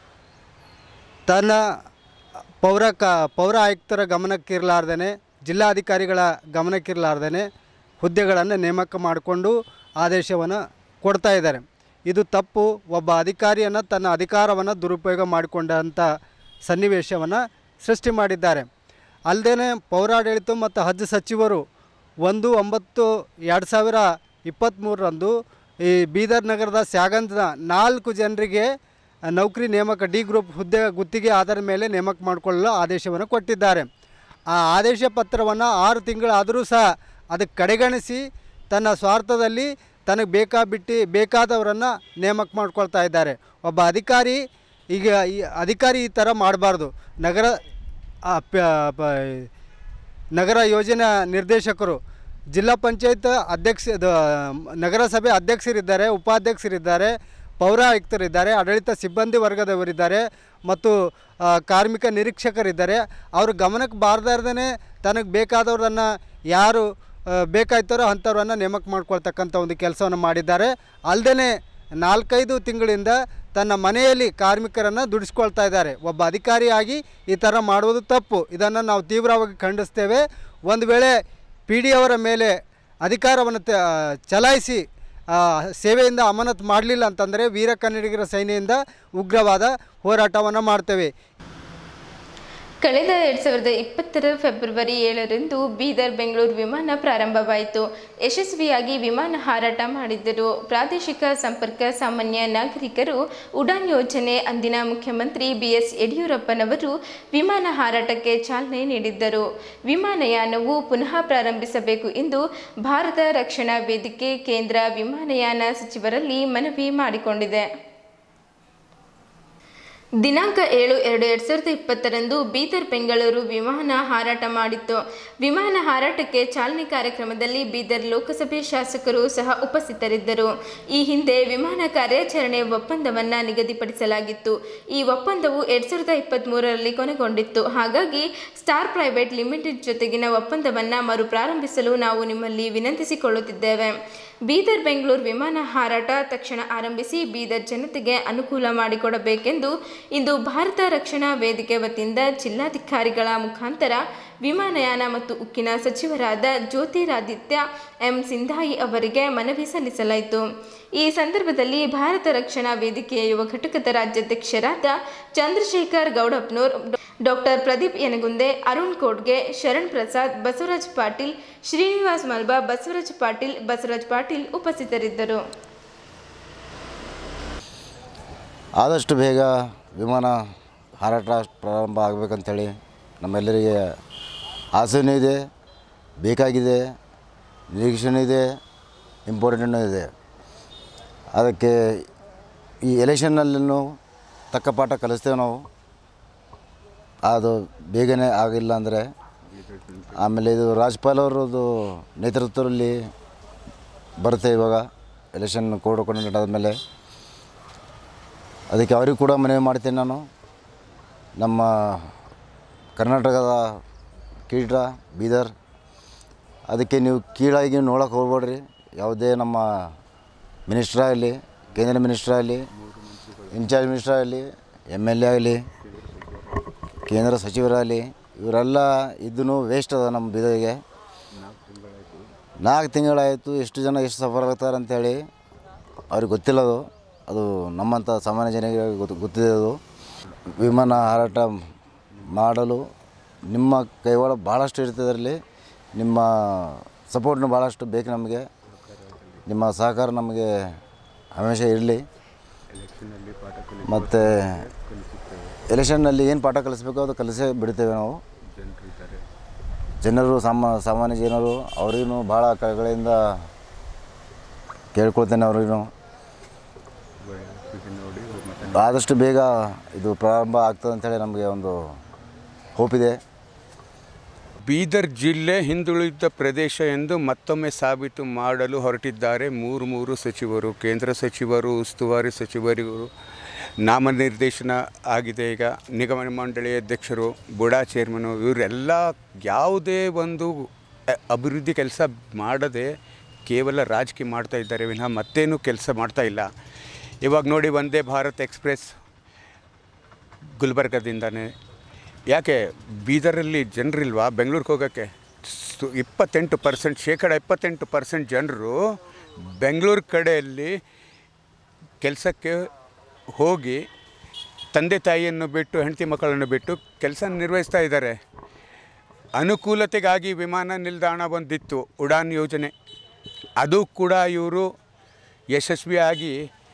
ತನ್ನ ಪೌರ ಕ ಪೌರ ಆಯುಕ್ತರ ಗಮನಕ್ಕಿರಲಾರ್ದೇ ಜಿಲ್ಲಾಧಿಕಾರಿಗಳ ಗಮನಕ್ಕಿರಲಾರ್ದೇ ಹುದ್ದೆಗಳನ್ನು ನೇಮಕ ಮಾಡಿಕೊಂಡು ಆದೇಶವನ್ನು ಕೊಡ್ತಾ ಇದ್ದಾರೆ ಇದು ತಪ್ಪು ಒಬ್ಬ ಅಧಿಕಾರಿಯನ್ನು ತನ್ನ ಅಧಿಕಾರವನ್ನು ದುರುಪಯೋಗ ಮಾಡಿಕೊಂಡಂಥ ಸನ್ನಿವೇಶವನ್ನು ಸೃಷ್ಟಿ ಮಾಡಿದ್ದಾರೆ ಅಲ್ಲದೆ ಪೌರಾಡಳಿತ ಮತ್ತು ಹಜ್ ಸಚಿವರು ಒಂದು ಒಂಬತ್ತು ಎರಡು ಸಾವಿರ ಇಪ್ಪತ್ತ್ಮೂರರಂದು ಈ ಬೀದರ್ ನಗರದ ಸ್ಯಾಗಂಜ್ನ ನಾಲ್ಕು ಜನರಿಗೆ ನೌಕರಿ ನೇಮಕ ಡಿ ಗ್ರೂಪ್ ಹುದ್ದೆ ಗುತ್ತಿಗೆ ಆಧಾರದ ಮೇಲೆ ನೇಮಕ ಮಾಡಿಕೊಳ್ಳಲು ಆದೇಶವನ್ನು ಕೊಟ್ಟಿದ್ದಾರೆ ಆ ಆದೇಶ ಪತ್ರವನ್ನು ಆರು ತಿಂಗಳಾದರೂ ಸಹ ಅದಕ್ಕೆ ಕಡೆಗಣಿಸಿ ತನ್ನ ಸ್ವಾರ್ಥದಲ್ಲಿ ತನಗೆ ಬೇಕಾಬಿಟ್ಟು ಬೇಕಾದವರನ್ನು ನೇಮಕ ಮಾಡ್ಕೊಳ್ತಾ ಇದ್ದಾರೆ ಒಬ್ಬ ಅಧಿಕಾರಿ ಈಗ ಈ ಅಧಿಕಾರಿ ಈ ಥರ ಮಾಡಬಾರ್ದು ನಗರ ಆ, ಪ- ಪ- ನಗರ ಯೋಜನಾ ನಿರ್ದೇಶಕರು ಜಿಲ್ಲಾ ಪಂಚಾಯತ್ ಅಧ್ಯಕ್ಷ ಇದು, ನಗರಸಭೆ ಅಧ್ಯಕ್ಷರಿದ್ದಾರೆ ಉಪಾಧ್ಯಕ್ಷರಿದ್ದಾರೆ ಪೌರ ಆಯುಕ್ತರಿದ್ದಾರೆ ಆಡಳಿತ ಸಿಬ್ಬಂದಿ ವರ್ಗದವರಿದ್ದಾರೆ ಮತ್ತು ಆ, ಕಾರ್ಮಿಕ ನಿರೀಕ್ಷಕರಿದ್ದಾರೆ ಅವ್ರ ಗಮನಕ್ಕೆ ಬಾರ್ದಾರ್ದೇ ತನಗೆ ಬೇಕಾದವ್ರನ್ನ ಯಾರು ಆ, ಬೇಕಾಯ್ತಾರೋ ಅಂಥವ್ರನ್ನ ನೇಮಕ ಮಾಡ್ಕೊಳ್ತಕ್ಕಂಥ ಒಂದು ಕೆಲಸವನ್ನು ಮಾಡಿದ್ದಾರೆ ಅಲ್ಲದೆ ನಾಲ್ಕೈದು ತಿಂಗಳಿಂದ ತನ್ನ ಮನೆಯಲ್ಲಿ ಕಾರ್ಮಿಕರನ್ನು ದುಡಿಸ್ಕೊಳ್ತಾ ಇದ್ದಾರೆ ಒಬ್ಬ ಅಧಿಕಾರಿಯಾಗಿ ಈ ಥರ ಮಾಡುವುದು ತಪ್ಪು ಇದನ್ನು ನಾವು ತೀವ್ರವಾಗಿ ಖಂಡಿಸ್ತೇವೆ ಒಂದು ವೇಳೆ ಪಿ ಡಿ ಅವರ ಮೇಲೆ ಅಧಿಕಾರವನ್ನು ತ ಚಲಾಯಿಸಿ ಆ, ಸೇವೆಯಿಂದ ಅಮಾನತು ಮಾಡಲಿಲ್ಲ ಅಂತಂದರೆ ವೀರ ಕನ್ನಡಿಗರ ಸೇನೆಯಿಂದ ಉಗ್ರವಾದ ಹೋರಾಟವನ್ನು ಮಾಡ್ತೇವೆ ಕಳೆದ ಎರಡು ಸಾವಿರದ ಇಪ್ಪತ್ತರ ಫೆಬ್ರವರಿ ಏಳರಂದು ಬೀದರ್ ಬೆಂಗಳೂರು ವಿಮಾನ ಪ್ರಾರಂಭವಾಯಿತು ಯಶಸ್ವಿಯಾಗಿ ವಿಮಾನ ಹಾರಾಟ ಮಾಡಿದ್ದರು ಪ್ರಾದೇಶಿಕ ಸಂಪರ್ಕ ಸಾಮಾನ್ಯ ನಾಗರಿಕರು ಉಡಾನ್ ಯೋಜನೆ ಅಂದಿನ ಮುಖ್ಯಮಂತ್ರಿ ಬಿ ಎಸ್ ಯಡಿಯೂರಪ್ಪನವರು ವಿಮಾನ ಹಾರಾಟಕ್ಕೆ ಚಾಲನೆ ನೀಡಿದ್ದರು ವಿಮಾನಯಾನವು ಪುನಃ ಪ್ರಾರಂಭಿಸಬೇಕು ಎಂದು ಭಾರತ ರಕ್ಷಣಾ ವೇದಿಕೆ ಕೇಂದ್ರ ವಿಮಾನಯಾನ ಸಚಿವರಲ್ಲಿ ಮನವಿ ಮಾಡಿಕೊಂಡಿದೆ ದಿನಾಂಕ ಏಳು ಎರಡು ಎರಡು ಸಾವಿರದ ಇಪ್ಪತ್ತರಂದು ಬೀದರ್ ಬೆಂಗಳೂರು ವಿಮಾನ ಹಾರಾಟ ಮಾಡಿತ್ತು ವಿಮಾನ ಹಾರಾಟಕ್ಕೆ ಚಾಲನೆ ಕಾರ್ಯಕ್ರಮದಲ್ಲಿ ಬೀದರ್ ಲೋಕಸಭೆ ಶಾಸಕರು ಸಹ ಉಪಸ್ಥಿತರಿದ್ದರು ಈ ಹಿಂದೆ ವಿಮಾನ ಕಾರ್ಯಾಚರಣೆ ಒಪ್ಪಂದವನ್ನು ನಿಗದಿಪಡಿಸಲಾಗಿತ್ತು ಈ ಒಪ್ಪಂದವು ಎರಡು ಸಾವಿರದ ಇಪ್ಪತ್ತ್ಮೂರರಲ್ಲಿ ಕೊನೆಗೊಂಡಿತ್ತು ಹಾಗಾಗಿ ಸ್ಟಾರ್ ಪ್ರೈವೇಟ್ ಲಿಮಿಟೆಡ್ ಜೊತೆಗಿನ ಒಪ್ಪಂದವನ್ನು ಮರುಪ್ರಾರಂಭಿಸಲು ನಾವು ನಿಮ್ಮಲ್ಲಿ ವಿನಂತಿಸಿಕೊಳ್ಳುತ್ತಿದ್ದೇವೆ ಬೀದರ್ ಬೆಂಗಳೂರು ವಿಮಾನ ಹಾರಾಟ ತಕ್ಷಣ ಆರಂಭಿಸಿ ಬೀದರ್ ಜನತೆಗೆ ಅನುಕೂಲ ಮಾಡಿಕೊಡಬೇಕೆಂದು ಇಂದು ಭಾರತ ರಕ್ಷಣಾ ವೇದಿಕೆ ವತಿಯಿಂದ ಜಿಲ್ಲಾಧಿಕಾರಿಗಳ ಮುಖಾಂತರ ವಿಮಾನಯಾನ ಮತ್ತು ಉಕ್ಕಿನ ಸಚಿವರಾದ ಜ್ಯೋತಿರಾದಿತ್ಯ ಎಂ ಸಿಂಧಾಯಿ ಅವರಿಗೆ ಮನವಿ ಸಲ್ಲಿಸಲಾಯಿತು ಈ ಸಂದರ್ಭದಲ್ಲಿ ಭಾರತ ರಕ್ಷಣಾ ವೇದಿಕೆಯ ಯುವ ಘಟಕದ ರಾಜ್ಯಾಧ್ಯಕ್ಷರಾದ ಚಂದ್ರಶೇಖರ್ ಗೌಡಪ್ನೂರ್ ಡಾಕ್ಟರ್ ಪ್ರದೀಪ್ ಯನಗುಂದೆ ಅರುಣ್ ಕೋಡ್ಗೆ ಶರಣ್ ಪ್ರಸಾದ್ ಬಸವರಾಜ್ ಪಾಟೀಲ್ ಶ್ರೀನಿವಾಸ್ ಮಲ್ಬಾ ಬಸವರಾಜ್ ಪಾಟೀಲ್ ಬಸವರಾಜ್ ಪಾಟೀಲ್ ಉಪಸ್ಥಿತರಿದ್ದರು ಆದಷ್ಟು ಬೇಗ ವಿಮಾನ ಹಾರಾಟ ಪ್ರಾರಂಭ ಆಗಬೇಕಂತೇಳಿ ನಮ್ಮೆಲ್ಲರಿಗೆ ಆಸೆನೂ ಇದೆ ಬೇಕಾಗಿದೆ ನಿರೀಕ್ಷೆನೂ ಇದೆ ಇಂಪಾರ್ಟೆಂಟೂ ಇದೆ ಅದಕ್ಕೆ ಈ ಎಲೆಕ್ಷನ್ನಲ್ಲೂ ತಕ್ಕ ಪಾಠ ಕಲಿಸ್ತೇವೆ ನಾವು ಅದು ಬೇಗನೆ ಆಗಿಲ್ಲ ಅಂದರೆ ಆಮೇಲೆ ಇದು ರಾಜ್ಪಾಲ್ ಅವರದ್ದು ನೇತೃತ್ವದಲ್ಲಿ ಬರುತ್ತೆ ಇವಾಗ ಎಲೆಕ್ಷನ್ ಕೋಡ್ ಕಂಡಕ್ಟ್ ಆದಮೇಲೆ ಅದಕ್ಕೆ ಅವ್ರಿಗೆ ಕೂಡ ಮನವಿ ಮಾಡ್ತೀನಿ ನಾನು ನಮ್ಮ ಕರ್ನಾಟಕದ ಕೀಟ ಬೀದರ್ ಅದಕ್ಕೆ ನೀವು ಕೀಳಾಗಿ ನೋಡೋಕೆ ಹೋಗ್ಬೇಡ್ರಿ ಯಾವುದೇ ನಮ್ಮ ಮಿನಿಸ್ಟ್ರ್ ಆಗಲಿ ಕೇಂದ್ರ ಮಿನಿಸ್ಟ್ರ್ ಆಗಲಿ ಇನ್ಚಾರ್ಜ್ ಮಿನಿಸ್ಟ್ರ್ ಆಗಲಿ ಎಮ್ ಎಲ್ ಎ ಆಗಲಿ ಕೇಂದ್ರ ಸಚಿವರಾಗಲಿ ಇವರೆಲ್ಲ ಇದೂ ವೇಸ್ಟ್ ಅದ ನಮ್ಮ ಬೀದರ್ಗೆ ನಾಲ್ಕು ತಿಂಗಳಾಯಿತು ಎಷ್ಟು ಜನ ಎಷ್ಟು ಸಫರ್ ಆಗ್ತಾರೆ ಅಂತೇಳಿ ಅವ್ರಿಗೆ ಗೊತ್ತಿಲ್ಲ ಅದು ಅದು ನಮ್ಮಂಥ ಸಾಮಾನ್ಯ ಜನರಿಗೆ ಗೊತ್ತು ಗೊತ್ತಿದೆ ಅದು ವಿಮಾನ ಹಾರಾಟ ಮಾಡಲು ನಿಮ್ಮ ಕೈವಾಡ ಭಾಳಷ್ಟು ಇರ್ತದೆ ಅದರಲ್ಲಿ ನಿಮ್ಮ ಸಪೋರ್ಟ್ನು ಭಾಳಷ್ಟು ಬೇಕು ನಮಗೆ ನಿಮ್ಮ ಸಹಕಾರ ನಮಗೆ ಹಮೇಶ ಇರಲಿ ಮತ್ತು ಎಲೆಕ್ಷನ್ನಲ್ಲಿ ಏನು ಪಾಠ ಕಲಿಸ್ಬೇಕು ಅದು ಕಲಿಸೇ ಬಿಡ್ತೇವೆ ನಾವು ಜನರು ಸಾಮ ಸಾಮಾನ್ಯ ಜನರು ಅವ್ರಿಗೂ ಭಾಳ ಕಡೆಗಳಿಂದ ಕೇಳ್ಕೊಳ್ತೇನೆ ಅವ್ರಿಗೂ ಆದಷ್ಟು ಬೇಗ ಇದು ಪ್ರಾರಂಭ ಆಗ್ತದೆ ಅಂತೇಳಿ ನಮಗೆ ಒಂದು ಹೋಪ್ ಇದೆ ಬೀದರ್ ಜಿಲ್ಲೆ ಹಿಂದುಳಿದ ಪ್ರದೇಶ ಎಂದು ಮತ್ತೊಮ್ಮೆ ಸಾಬೀತು ಮಾಡಲು ಹೊರಟಿದ್ದಾರೆ ಮೂರು ಮೂರು ಸಚಿವರು ಕೇಂದ್ರ ಸಚಿವರು ಉಸ್ತುವಾರಿ ಸಚಿವರುಗಳು ನಾಮನಿರ್ದೇಶನ ಆಗಿದೆ ಈಗ ನಿಗಮ ಮಂಡಳಿ ಅಧ್ಯಕ್ಷರು ಬುಡಾ ಚೇರ್ಮನು ಇವರೆಲ್ಲ ಯಾವುದೇ ಒಂದು ಅ- ಅಭಿವೃದ್ಧಿ ಕೆಲಸ ಮಾಡದೆ ಕೇವಲ ರಾಜಕೀಯ ಮಾಡ್ತಾ ಇದ್ದಾರೆ ವಿನಃ ಮತ್ತೇನೂ ಕೆಲಸ ಮಾಡ್ತಾ ಇಲ್ಲ ಇವಾಗ ನೋಡಿ ವಂದೇ ಭಾರತ್ ಎಕ್ಸ್ಪ್ರೆಸ್ ಗುಲ್ಬರ್ಗದಿಂದನೇ ಯಾಕೆ ಬೀದರಲ್ಲಿ ಜನರಿಲ್ವಾ ಬೆಂಗಳೂರಿಗೆ ಹೋಗೋಕ್ಕೆ ಸು ಇಪ್ಪತ್ತೆಂಟು ಪರ್ಸೆಂಟ್ ಶೇಕಡ ಇಪ್ಪತ್ತೆಂಟು ಪರ್ಸೆಂಟ್ ಜನರು ಬೆಂಗಳೂರು ಕಡೆಯಲ್ಲಿ ಕೆಲಸಕ್ಕೆ ಹೋಗಿ ತಂದೆ ತಾಯಿಯನ್ನು ಬಿಟ್ಟು ಹೆಂಡತಿ ಮಕ್ಕಳನ್ನು ಬಿಟ್ಟು ಕೆಲಸ ನಿರ್ವಹಿಸ್ತಾ ಇದ್ದಾರೆ ಅನುಕೂಲತೆಗಾಗಿ ವಿಮಾನ ನಿಲ್ದಾಣ ಒಂದಿತ್ತು ಉಡಾನ್ ಯೋಜನೆ ಅದು ಕೂಡ ಇವರು ಯಶಸ್ವಿಯಾಗಿ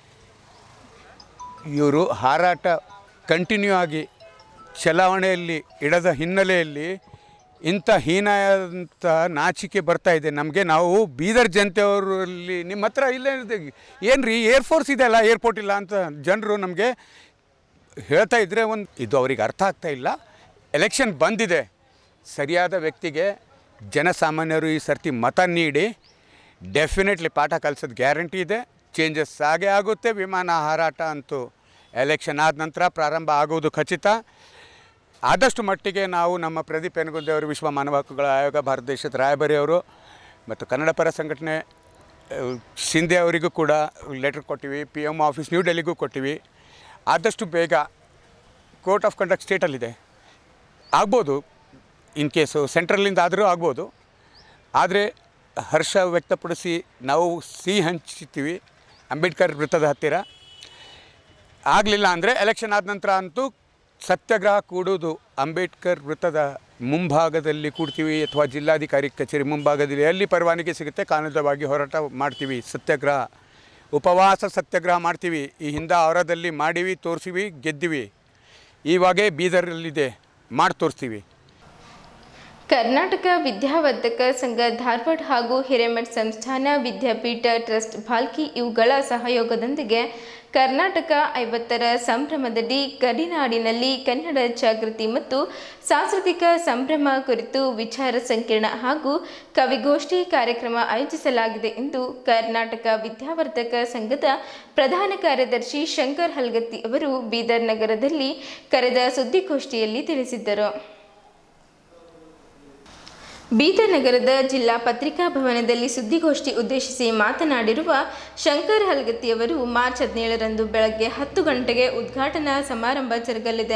ಇವರು ಹಾರಾಟ ಕಂಟಿನ್ಯೂ ಆಗಿ ಚಲಾವಣೆಯಲ್ಲಿ ಇಡದ ಹಿನ್ನೆಲೆಯಲ್ಲಿ ಇಂಥ ಹೀನಾದಂಥ ನಾಚಿಕೆ ಬರ್ತಾ ಇದೆ ನಮಗೆ ನಾವು ಬೀದರ್ ಜನತೆಯವರಲ್ಲಿ ನಿಮ್ಮ ಹತ್ರ ಇಲ್ಲೇ ಏನು ರೀ ಏರ್ಫೋರ್ಸ್ ಇದೆ ಅಲ್ಲ ಏರ್ಪೋರ್ಟ್ ಇಲ್ಲ ಅಂತ ಜನರು ನಮಗೆ ಹೇಳ್ತಾ ಇದ್ದರೆ ಒಂದು ಇದು ಅವ್ರಿಗೆ ಅರ್ಥ ಆಗ್ತಾ ಇಲ್ಲ ಎಲೆಕ್ಷನ್ ಬಂದಿದೆ ಸರಿಯಾದ ವ್ಯಕ್ತಿಗೆ ಜನಸಾಮಾನ್ಯರು ಈ ಸರ್ತಿ ಮತ ನೀಡಿ ಡೆಫಿನೆಟ್ಲಿ ಪಾಠ ಕಲಿಸೋದು ಗ್ಯಾರಂಟಿ ಇದೆ ಚೇಂಜಸ್ ಆಗೇ ಆಗುತ್ತೆ ವಿಮಾನ ಹಾರಾಟ ಅಂತೂ ಎಲೆಕ್ಷನ್ ಆದ ನಂತರ ಪ್ರಾರಂಭ ಆಗುವುದು ಖಚಿತ ಆದಷ್ಟು ಮಟ್ಟಿಗೆ ನಾವು ನಮ್ಮ ಪ್ರದೀಪ್ ಎನಗುಂದೆ ಅವರು ವಿಶ್ವ ಮಾನವ ಹಕ್ಕುಗಳ ಆಯೋಗ ಭಾರತ ದೇಶದ ರಾಯಭಾರಿ ಅವರು ಮತ್ತು ಕನ್ನಡ ಪರ ಸಂಘಟನೆ ಆ, ಶಿಂದೆ ಅವರಿಗೂ ಕೂಡ ಲೆಟ್ರ್ ಕೊಟ್ಟಿವಿ ಪಿ ಎಮ್ ಆಫೀಸ್ ನ್ಯೂ ಡೆಲ್ಲಿಗೂ ಕೊಟ್ಟಿವಿ ಆದಷ್ಟು ಬೇಗ ಕೋರ್ಟ್ ಆಫ್ ಕಂಡಕ್ಟ್ ಸ್ಟೇಟಲ್ಲಿದೆ ಆಗ್ಬೋದು ಇನ್ ಕೇಸು ಸೆಂಟ್ರಲ್ಲಿಂದ ಆದರೂ ಆಗ್ಬೋದು ಆದರೆ ಹರ್ಷ ವ್ಯಕ್ತಪಡಿಸಿ ನಾವು ಸಿಹಿ ಹಂಚ್ತೀವಿ ಅಂಬೇಡ್ಕರ್ ವೃತ್ತದ ಹತ್ತಿರ ಆಗಲಿಲ್ಲ ಅಂದರೆ ಎಲೆಕ್ಷನ್ ಆದ ನಂತರ ಅಂತೂ ಸತ್ಯಾಗ್ರಹ ಕೂಡುವುದು ಅಂಬೇಡ್ಕರ್ ವೃತ್ತದ ಮುಂಭಾಗದಲ್ಲಿ ಕೂಡ್ತೀವಿ ಅಥವಾ ಜಿಲ್ಲಾಧಿಕಾರಿ ಕಚೇರಿ ಮುಂಭಾಗದಲ್ಲಿ ಎಲ್ಲಿ ಪರವಾನಗಿ ಸಿಗುತ್ತೆ ಕಾನೂನುಬದ್ಧವಾಗಿ ಹೋರಾಟ ಮಾಡ್ತೀವಿ ಸತ್ಯಾಗ್ರಹ ಉಪವಾಸ ಸತ್ಯಾಗ್ರಹ ಮಾಡ್ತೀವಿ ಈ ಹಿಂದೆ ಅವರದಲ್ಲಿ ಮಾಡೀವಿ ತೋರಿಸಿವಿ ಗೆದ್ದಿವಿ ಇವಾಗೇ ಬೀದರಲ್ಲಿದೆ ಮಾಡಿ ತೋರಿಸ್ತೀವಿ ಕರ್ನಾಟಕ ವಿದ್ಯಾವರ್ಧಕ ಸಂಘ ಧಾರವಾಡ ಹಾಗೂ ಹಿರೇಮಠ್ ಸಂಸ್ಥಾನ ವಿದ್ಯಾಪೀಠ ಟ್ರಸ್ಟ್ ಭಾಲ್ಕಿ ಇವುಗಳ ಸಹಯೋಗದೊಂದಿಗೆ ಕರ್ನಾಟಕ ಐವತ್ತರ ಸಂಭ್ರಮದಡಿ ಗಡಿನಾಡಿನಲ್ಲಿ ಕನ್ನಡ ಜಾಗೃತಿ ಮತ್ತು ಸಾಂಸ್ಕೃತಿಕ ಸಂಭ್ರಮ ಕುರಿತು ವಿಚಾರ ಸಂಕಿರಣ ಹಾಗೂ ಕವಿಗೋಷ್ಠಿ ಕಾರ್ಯಕ್ರಮ ಆಯೋಜಿಸಲಾಗಿದೆ ಎಂದು ಕರ್ನಾಟಕ ವಿದ್ಯಾವರ್ಧಕ ಸಂಘದ ಪ್ರಧಾನ ಕಾರ್ಯದರ್ಶಿ ಶಂಕರ್ ಹಲ್ಗತ್ತಿ ಅವರು ಬೀದರ್ ನಗರದಲ್ಲಿ ಕರೆದ ಸುದ್ದಿಗೋಷ್ಠಿಯಲ್ಲಿ ತಿಳಿಸಿದ್ದರು ಬೀದರ್ ನಗರದ ಜಿಲ್ಲಾ ಪತ್ರಿಕಾ ಭವನದಲ್ಲಿ ಸುದ್ದಿಗೋಷ್ಠಿ ಉದ್ದೇಶಿಸಿ ಮಾತನಾಡಿರುವ ಶಂಕರ್ ಹಲ್ಗತ್ತಿಯವರು ಮಾರ್ಚ್ ಹದಿನೇಳರಂದು ಬೆಳಗ್ಗೆ ಹತ್ತು ಗಂಟೆಗೆ ಉದ್ಘಾಟನಾ ಸಮಾರಂಭ ಜರುಗಲಿದೆ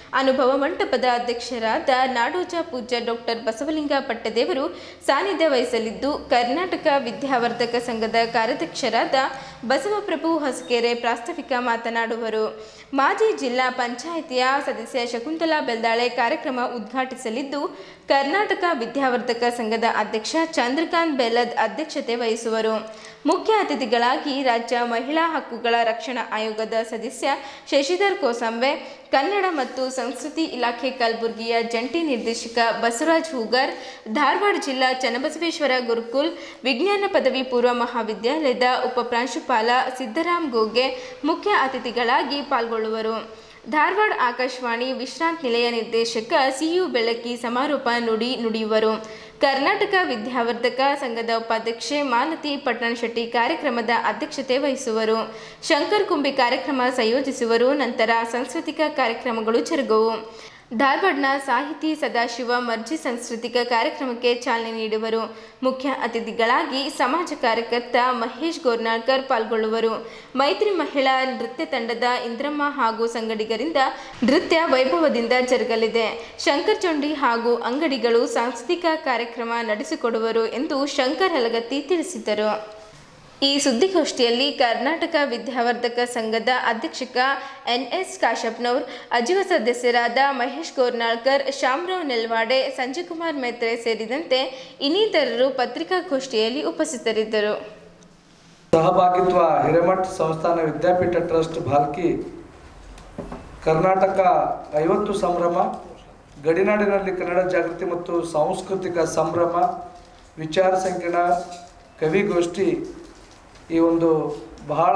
ಅನುಭವ ಮಂಟಪದ ಅಧ್ಯಕ್ಷರಾದ ನಾಡೋಜ ಪೂಜ್ಯ ಡಾಕ್ಟರ್ ಬಸವಲಿಂಗ ಪಟ್ಟದೇವರು ಸಾನ್ನಿಧ್ಯ ವಹಿಸಲಿದ್ದು ಕರ್ನಾಟಕ ವಿದ್ಯಾವರ್ಧಕ ಸಂಘದ ಕಾರ್ಯಾಧ್ಯಕ್ಷರಾದ ಬಸವಪ್ರಭು ಹೊಸಕೆರೆ ಪ್ರಾಸ್ತಾವಿಕ ಮಾತನಾಡುವರು ಮಾಜಿ ಜಿಲ್ಲಾ ಪಂಚಾಯಿತಿಯ ಸದಸ್ಯ ಶಕುಂತಲಾ ಬೆಲ್ದಾಳೆ ಕಾರ್ಯಕ್ರಮ ಉದ್ಘಾಟಿಸಲಿದ್ದು ಕರ್ನಾಟಕ ವಿದ್ಯಾವರ್ಧಕ ಸಂಘದ ಅಧ್ಯಕ್ಷ ಚಂದ್ರಕಾಂತ್ ಬೆಲ್ಲದ್ ಅಧ್ಯಕ್ಷತೆ ವಹಿಸುವರು ಮುಖ್ಯ ಅತಿಥಿಗಳಾಗಿ ರಾಜ್ಯ ಮಹಿಳಾ ಹಕ್ಕುಗಳ ರಕ್ಷಣಾ ಆಯೋಗದ ಸದಸ್ಯ ಶಶಿಧರ್ ಕೋಸಂಬೆ ಕನ್ನಡ ಮತ್ತು ಸಂಸ್ಕೃತಿ ಇಲಾಖೆ ಕಲಬುರಗಿಯ ಜಂಟಿ ನಿರ್ದೇಶಕ ಬಸವರಾಜ್ ಹೂಗರ್ ಧಾರವಾಡ ಜಿಲ್ಲಾ ಚನ್ನಬಸವೇಶ್ವರ ಗುರುಕುಲ್ ವಿಜ್ಞಾನ ಪದವಿ ಪೂರ್ವ ಮಹಾವಿದ್ಯಾಲಯದ ಉಪಪ್ರಾಂಶುಪಾಲ ಸಿದ್ದರಾಮ್ ಗೋಗೆ ಮುಖ್ಯ ಅತಿಥಿಗಳಾಗಿ ಪಾಲ್ಗೊಳ್ಳುವರು ಧಾರವಾಡ ಆಕಾಶವಾಣಿ ವಿಶ್ರಾಂತ್ ನಿಲಯ ನಿರ್ದೇಶಕ ಸಿಯು ಬೆಳಕಿ ಸಮಾರೋಪ ನುಡಿ ನುಡಿಯುವರು ಕರ್ನಾಟಕ ವಿದ್ಯಾವರ್ಧಕ ಸಂಘದ ಉಪಾಧ್ಯಕ್ಷೆ ಮಾಲತಿ ಪಟ್ಟಣಶೆಟ್ಟಿ ಕಾರ್ಯಕ್ರಮದ ಅಧ್ಯಕ್ಷತೆ ವಹಿಸುವರು ಶಂಕರ್ ಕುಂಬಿ ಕಾರ್ಯಕ್ರಮ ಸಂಯೋಜಿಸುವರು ನಂತರ ಸಾಂಸ್ಕೃತಿಕ ಕಾರ್ಯಕ್ರಮಗಳು ಜರುಗುವು ಧಾರವಾಡನ ಸಾಹಿತಿ ಸದಾಶಿವ ಮರ್ಜಿ ಸಾಂಸ್ಕೃತಿಕ ಕಾರ್ಯಕ್ರಮಕ್ಕೆ ಚಾಲನೆ ನೀಡುವರು ಮುಖ್ಯ ಅತಿಥಿಗಳಾಗಿ ಸಮಾಜ ಕಾರ್ಯಕರ್ತ ಮಹೇಶ್ ಗೋರ್ನಾಳ್ಕರ್ ಪಾಲ್ಗೊಳ್ಳುವರು ಮೈತ್ರಿ ಮಹಿಳಾ ನೃತ್ಯ ತಂಡದ ಇಂದ್ರಮ್ಮ ಹಾಗೂ ಸಂಗಡಿಗರಿಂದ ನೃತ್ಯ ವೈಭವದಿಂದ ಜರುಗಲಿದೆ ಶಂಕರ್ ಚೊಂಡಿ ಹಾಗೂ ಅಂಗಡಿಗಳು ಸಾಂಸ್ಕೃತಿಕ ಕಾರ್ಯಕ್ರಮ ನಡೆಸಿಕೊಡುವರು ಎಂದು ಶಂಕರ್ ಹಲಗತ್ತಿ ತಿಳಿಸಿದರು ಈ ಸುದ್ದಿಗೋಷ್ಠಿಯಲ್ಲಿ ಕರ್ನಾಟಕ ವಿದ್ಯಾವರ್ಧಕ ಸಂಘದ ಅಧ್ಯಕ್ಷಕ ಎನ್ ಎಸ್ ಕಾಶಪ್ಪನವ್ರ ಅಜೀವ ಸದಸ್ಯರಾದ ಮಹೇಶ್ ಗೋರ್ನಾಳ್ಕರ್ ಶಾಮರಾವ್ ನೆಲ್ವಾಡೆ ಸಂಜಯಕುಮಾರ್ ಮೇತ್ರೆ ಸೇರಿದಂತೆ ಇನ್ನಿತರರು ಪತ್ರಿಕಾಗೋಷ್ಠಿಯಲ್ಲಿ ಉಪಸ್ಥಿತರಿದ್ದರು ಸಹಭಾಗಿತ್ವ ಹಿರೇಮಠ್ ಸಂಸ್ಥಾನ ವಿದ್ಯಾಪೀಠ ಟ್ರಸ್ಟ್ ಭಾಲ್ಕಿ ಕರ್ನಾಟಕ ಐವತ್ತು ಸಂಭ್ರಮ ಗಡಿನಾಡಿನಲ್ಲಿ ಕನ್ನಡ ಜಾಗೃತಿ ಮತ್ತು ಸಾಂಸ್ಕೃತಿಕ ಸಂಭ್ರಮ ವಿಚಾರ ಸಂಕಿರಣ ಕವಿಗೋಷ್ಠಿ ಈ ಒಂದು ಬಹಳ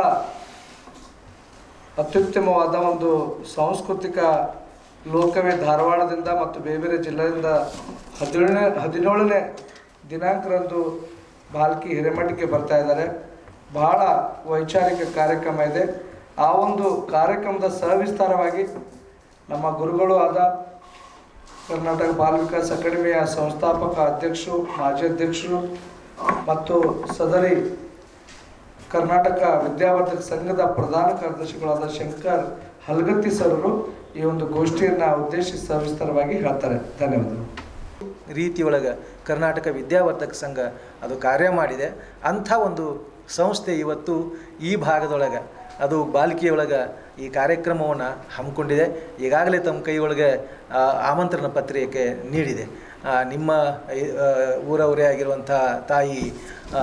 ಅತ್ಯುತ್ತಮವಾದ ಒಂದು ಸಾಂಸ್ಕೃತಿಕ ಲೋಕವೇ ಧಾರವಾಡದಿಂದ ಮತ್ತು ಬೇರೆ ಬೇರೆ ಜಿಲ್ಲೆಯಿಂದ ಹದಿನೇಳನೇ ಹದಿನೇಳನೇ ದಿನಾಂಕರಂದು ಬಾಲ್ಕಿ ಹಿರೇಮಠಕ್ಕೆ ಬರ್ತಾ ಇದ್ದಾರೆ ಬಹಳ ವೈಚಾರಿಕ ಕಾರ್ಯಕ್ರಮ ಇದೆ ಆ ಒಂದು ಕಾರ್ಯಕ್ರಮದ ಸವಿಸ್ತಾರವಾಗಿ ನಮ್ಮ ಗುರುಗಳು ಆದ ಕರ್ನಾಟಕ ಬಾಲ ವಿಕಾಸ್ ಅಕಾಡೆಮಿಯ ಸಂಸ್ಥಾಪಕ ಅಧ್ಯಕ್ಷರು ಮಾಜಿ ಅಧ್ಯಕ್ಷರು ಮತ್ತು ಸದರಿ ಕರ್ನಾಟಕ ವಿದ್ಯಾವರ್ಧಕ ಸಂಘದ ಪ್ರಧಾನ ಕಾರ್ಯದರ್ಶಿಗಳಾದ ಶಂಕರ್ ಹಲ್ಗತ್ತಿ ಸರ್ರು ಈ ಒಂದು ಗೋಷ್ಠಿಯನ್ನು ಉದ್ದೇಶಿಸಿ ಸವಿಸ್ತಾರವಾಗಿ ಹೇಳ್ತಾರೆ ಧನ್ಯವಾದಗಳು ರೀತಿಯೊಳಗೆ ಕರ್ನಾಟಕ ವಿದ್ಯಾವರ್ಧಕ ಸಂಘ ಅದು ಕಾರ್ಯ ಮಾಡಿದೆ ಅಂಥ ಒಂದು ಸಂಸ್ಥೆ ಇವತ್ತು ಈ ಭಾಗದೊಳಗೆ ಅದು ಬಾಲಿಕೆಯೊಳಗೆ ಈ ಕಾರ್ಯಕ್ರಮವನ್ನು ಹಮ್ಮಿಕೊಂಡಿದೆ ಈಗಾಗಲೇ ತಮ್ಮ ಕೈಯೊಳಗೆ ಆ, ಆಮಂತ್ರಣ ಪತ್ರಿಕೆ ನೀಡಿದೆ ಆ, ನಿಮ್ಮ ಆ, ಊರವರೇ ಆಗಿರುವಂಥ ತಾಯಿ ಆ,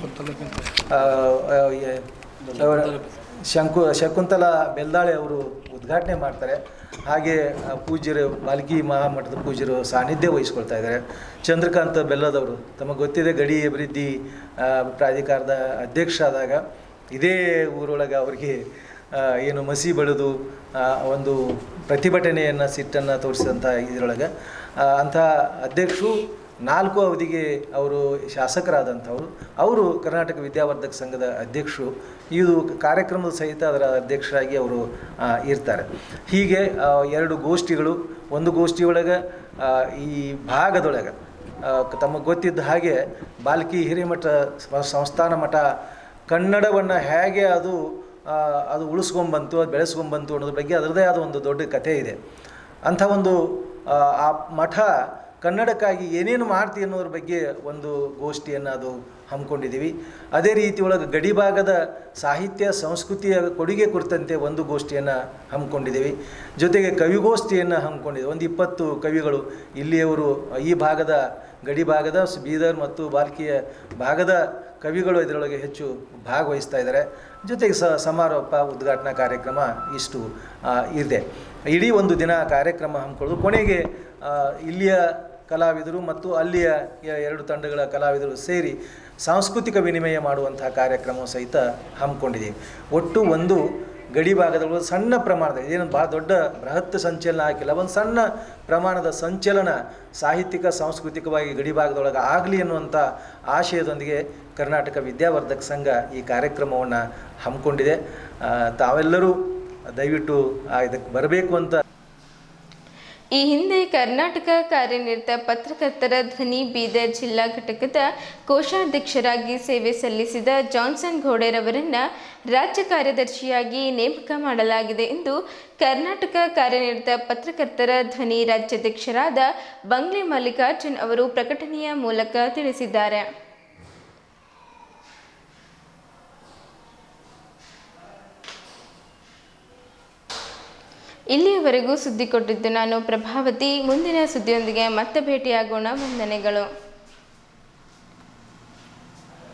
ಆ, ಆ, ಎ- ಅವರ ಶಂಕು ಶಕುಂತಲ ಬೆಲ್ದಾಳೆ ಅವರು ಉದ್ಘಾಟನೆ ಮಾಡ್ತಾರೆ ಹಾಗೆ ಆ, ಪೂಜ್ಯರು ಬಾಲ್ಕಿ ಮಹಾಮಠದ ಪೂಜ್ಯರು ಸಾನ್ನಿಧ್ಯ ವಹಿಸ್ಕೊಳ್ತಾ ಇದ್ದಾರೆ ಚಂದ್ರಕಾಂತ್ ಬೆಲ್ಲದವರು ತಮಗೆ ಗೊತ್ತಿದೆ ಗಡಿ ಅಭಿವೃದ್ಧಿ ಆ, ಪ್ರಾಧಿಕಾರದ ಅಧ್ಯಕ್ಷ ಆದಾಗ ಇದೇ ಊರೊಳಗೆ ಅವರಿಗೆ ಆ, ಏನು ಮಸಿ ಬೆಳೆದು ಆ, ಒಂದು ಪ್ರತಿಭಟನೆಯನ್ನು ಸಿಟ್ಟನ್ನು ತೋರಿಸಿದಂಥ ಇದರೊಳಗೆ ಆ, ಅಂಥ ಅಧ್ಯಕ್ಷರು ನಾಲ್ಕು ಅವಧಿಗೆ ಅವರು ಶಾಸಕರಾದಂಥವರು ಅವರು ಕರ್ನಾಟಕ ವಿದ್ಯಾವರ್ಧಕ ಸಂಘದ ಅಧ್ಯಕ್ಷರು ಇದು ಕಾರ್ಯಕ್ರಮದ ಸಹಿತ ಅದರ ಅಧ್ಯಕ್ಷರಾಗಿ ಅವರು ಆ, ಇರ್ತಾರೆ ಹೀಗೆ ಆ, ಎರಡು ಗೋಷ್ಠಿಗಳು ಒಂದು ಗೋಷ್ಠಿಯೊಳಗೆ ಆ, ಈ ಭಾಗದೊಳಗೆ ತಮಗೆ ಗೊತ್ತಿದ್ದ ಹಾಗೆ ಬಾಲ್ಕಿ ಹಿರೇಮಠ ಸ- ಸಂಸ್ಥಾನ ಮಠ ಕನ್ನಡವನ್ನು ಹೇಗೆ ಅದು ಆ, ಅದು ಉಳಿಸ್ಕೊಂಬಂತು ಅದು ಬೆಳೆಸ್ಕೊಂಬಂತು ಅನ್ನೋದ್ರ ಬಗ್ಗೆ ಅದರದೇ ಆದ ಒಂದು ದೊಡ್ಡ ಕಥೆ ಇದೆ ಅಂಥ ಒಂದು ಆ, ಆ ಮಠ ಕನ್ನಡಕ್ಕಾಗಿ ಏನೇನು ಮಾಡ್ತಿ ಅನ್ನೋದ್ರ ಬಗ್ಗೆ ಒಂದು ಗೋಷ್ಠಿಯನ್ನು ಅದು ಹಮ್ಮಿಕೊಂಡಿದ್ದೀವಿ ಅದೇ ರೀತಿ ಒಳಗೆ ಗಡಿಭಾಗದ ಸಾಹಿತ್ಯ ಸಂಸ್ಕೃತಿಯ ಕೊಡುಗೆ ಕುರಿತಂತೆ ಒಂದು ಗೋಷ್ಠಿಯನ್ನು ಹಮ್ಮಿಕೊಂಡಿದ್ದೀವಿ ಜೊತೆಗೆ ಕವಿಗೋಷ್ಠಿಯನ್ನು ಹಮ್ಮಿಕೊಂಡಿದ್ದೀವಿ ಒಂದು ಇಪ್ಪತ್ತು ಕವಿಗಳು ಇಲ್ಲಿಯವರು ಈ ಭಾಗದ ಗಡಿ ಭಾಗದ ಸ್- ಬೀದರ್ ಮತ್ತು ಬಾಲ್ಕಿಯ ಭಾಗದ ಕವಿಗಳು ಇದರೊಳಗೆ ಹೆಚ್ಚು ಭಾಗವಹಿಸ್ತಾ ಇದ್ದಾರೆ ಜೊತೆಗೆ ಸ ಸಮಾರೋಪ ಉದ್ಘಾಟನಾ ಕಾರ್ಯಕ್ರಮ ಇಷ್ಟು ಆ, ಇದೆ ಇಡೀ ಒಂದು ದಿನ ಕಾರ್ಯಕ್ರಮ ಹಮ್ಮಿಕೊಳ್ಳೋದು ಕೊನೆಗೆ ಆ, ಇಲ್ಲಿಯ ಕಲಾವಿದರು ಮತ್ತು ಅಲ್ಲಿಯ ಎ- ಎರಡು ತಂಡಗಳ ಕಲಾವಿದರು ಸೇರಿ ಸಾಂಸ್ಕೃತಿಕ ವಿನಿಮಯ ಮಾಡುವಂತಹ ಕಾರ್ಯಕ್ರಮ ಸಹಿತ ಹಮ್ಮಿಕೊಂಡಿದ್ದೀವಿ ಒಟ್ಟು ಒಂದು ಗಡಿ ಭಾಗದೊಳಗೆ ಸಣ್ಣ ಪ್ರಮಾಣದ ಏನು ಭಾಳ ದೊಡ್ಡ ಬೃಹತ್ ಸಂಚಲನ ಹಾಕಿಲ್ಲ ಒಂದು ಸಣ್ಣ ಪ್ರಮಾಣದ ಸಂಚಲನ ಸಾಹಿತ್ಯಿಕ ಸಾಂಸ್ಕೃತಿಕವಾಗಿ ಗಡಿ ಭಾಗದೊಳಗೆ ಆಗಲಿ ಅನ್ನುವಂಥ ಆಶಯದೊಂದಿಗೆ ಕರ್ನಾಟಕ ವಿದ್ಯಾವರ್ಧಕ ಸಂಘ ಈ ಕಾರ್ಯಕ್ರಮವನ್ನು ಹಮ್ಮಿಕೊಂಡಿದೆ ಆ, ತಾವೆಲ್ಲರೂ ದಯವಿಟ್ಟು ಆ, ಇದಕ್ಕೆ ಬರಬೇಕು ಅಂತ ಈ ಹಿಂದೆ ಕರ್ನಾಟಕ ಕಾರ್ಯನಿರತ ಪತ್ರಕರ್ತರ ಧ್ವನಿ ಬೀದರ್ ಜಿಲ್ಲಾ ಘಟಕದ ಕೋಶಾಧ್ಯಕ್ಷರಾಗಿ ಸೇವೆ ಸಲ್ಲಿಸಿದ ಜಾನ್ಸನ್ ಘೋಡೆರವರನ್ನ ರಾಜ್ಯ ಕಾರ್ಯದರ್ಶಿಯಾಗಿ ನೇಮಕ ಮಾಡಲಾಗಿದೆ ಎಂದು ಕರ್ನಾಟಕ ಕಾರ್ಯನಿರತ ಪತ್ರಕರ್ತರ ಧ್ವನಿ ರಾಜ್ಯಾಧ್ಯಕ್ಷರಾದ ಬಂಗ್ಲೆ ಮಲ್ಲಿಕಾರ್ಜುನ್ ಅವರು ಪ್ರಕಟಣೆಯ ಮೂಲಕ ತಿಳಿಸಿದ್ದಾರೆ ಇಲ್ಲಿಯವರೆಗೂ ಸುದ್ದಿ ಕೊಟ್ಟಿದ್ದು ನಾನು ಪ್ರಭಾವತಿ ಮುಂದಿನ ಸುದ್ದಿಯೊಂದಿಗೆ ಮತ್ತೆ ಭೇಟಿಯಾಗೋಣ ವಂದನೆಗಳು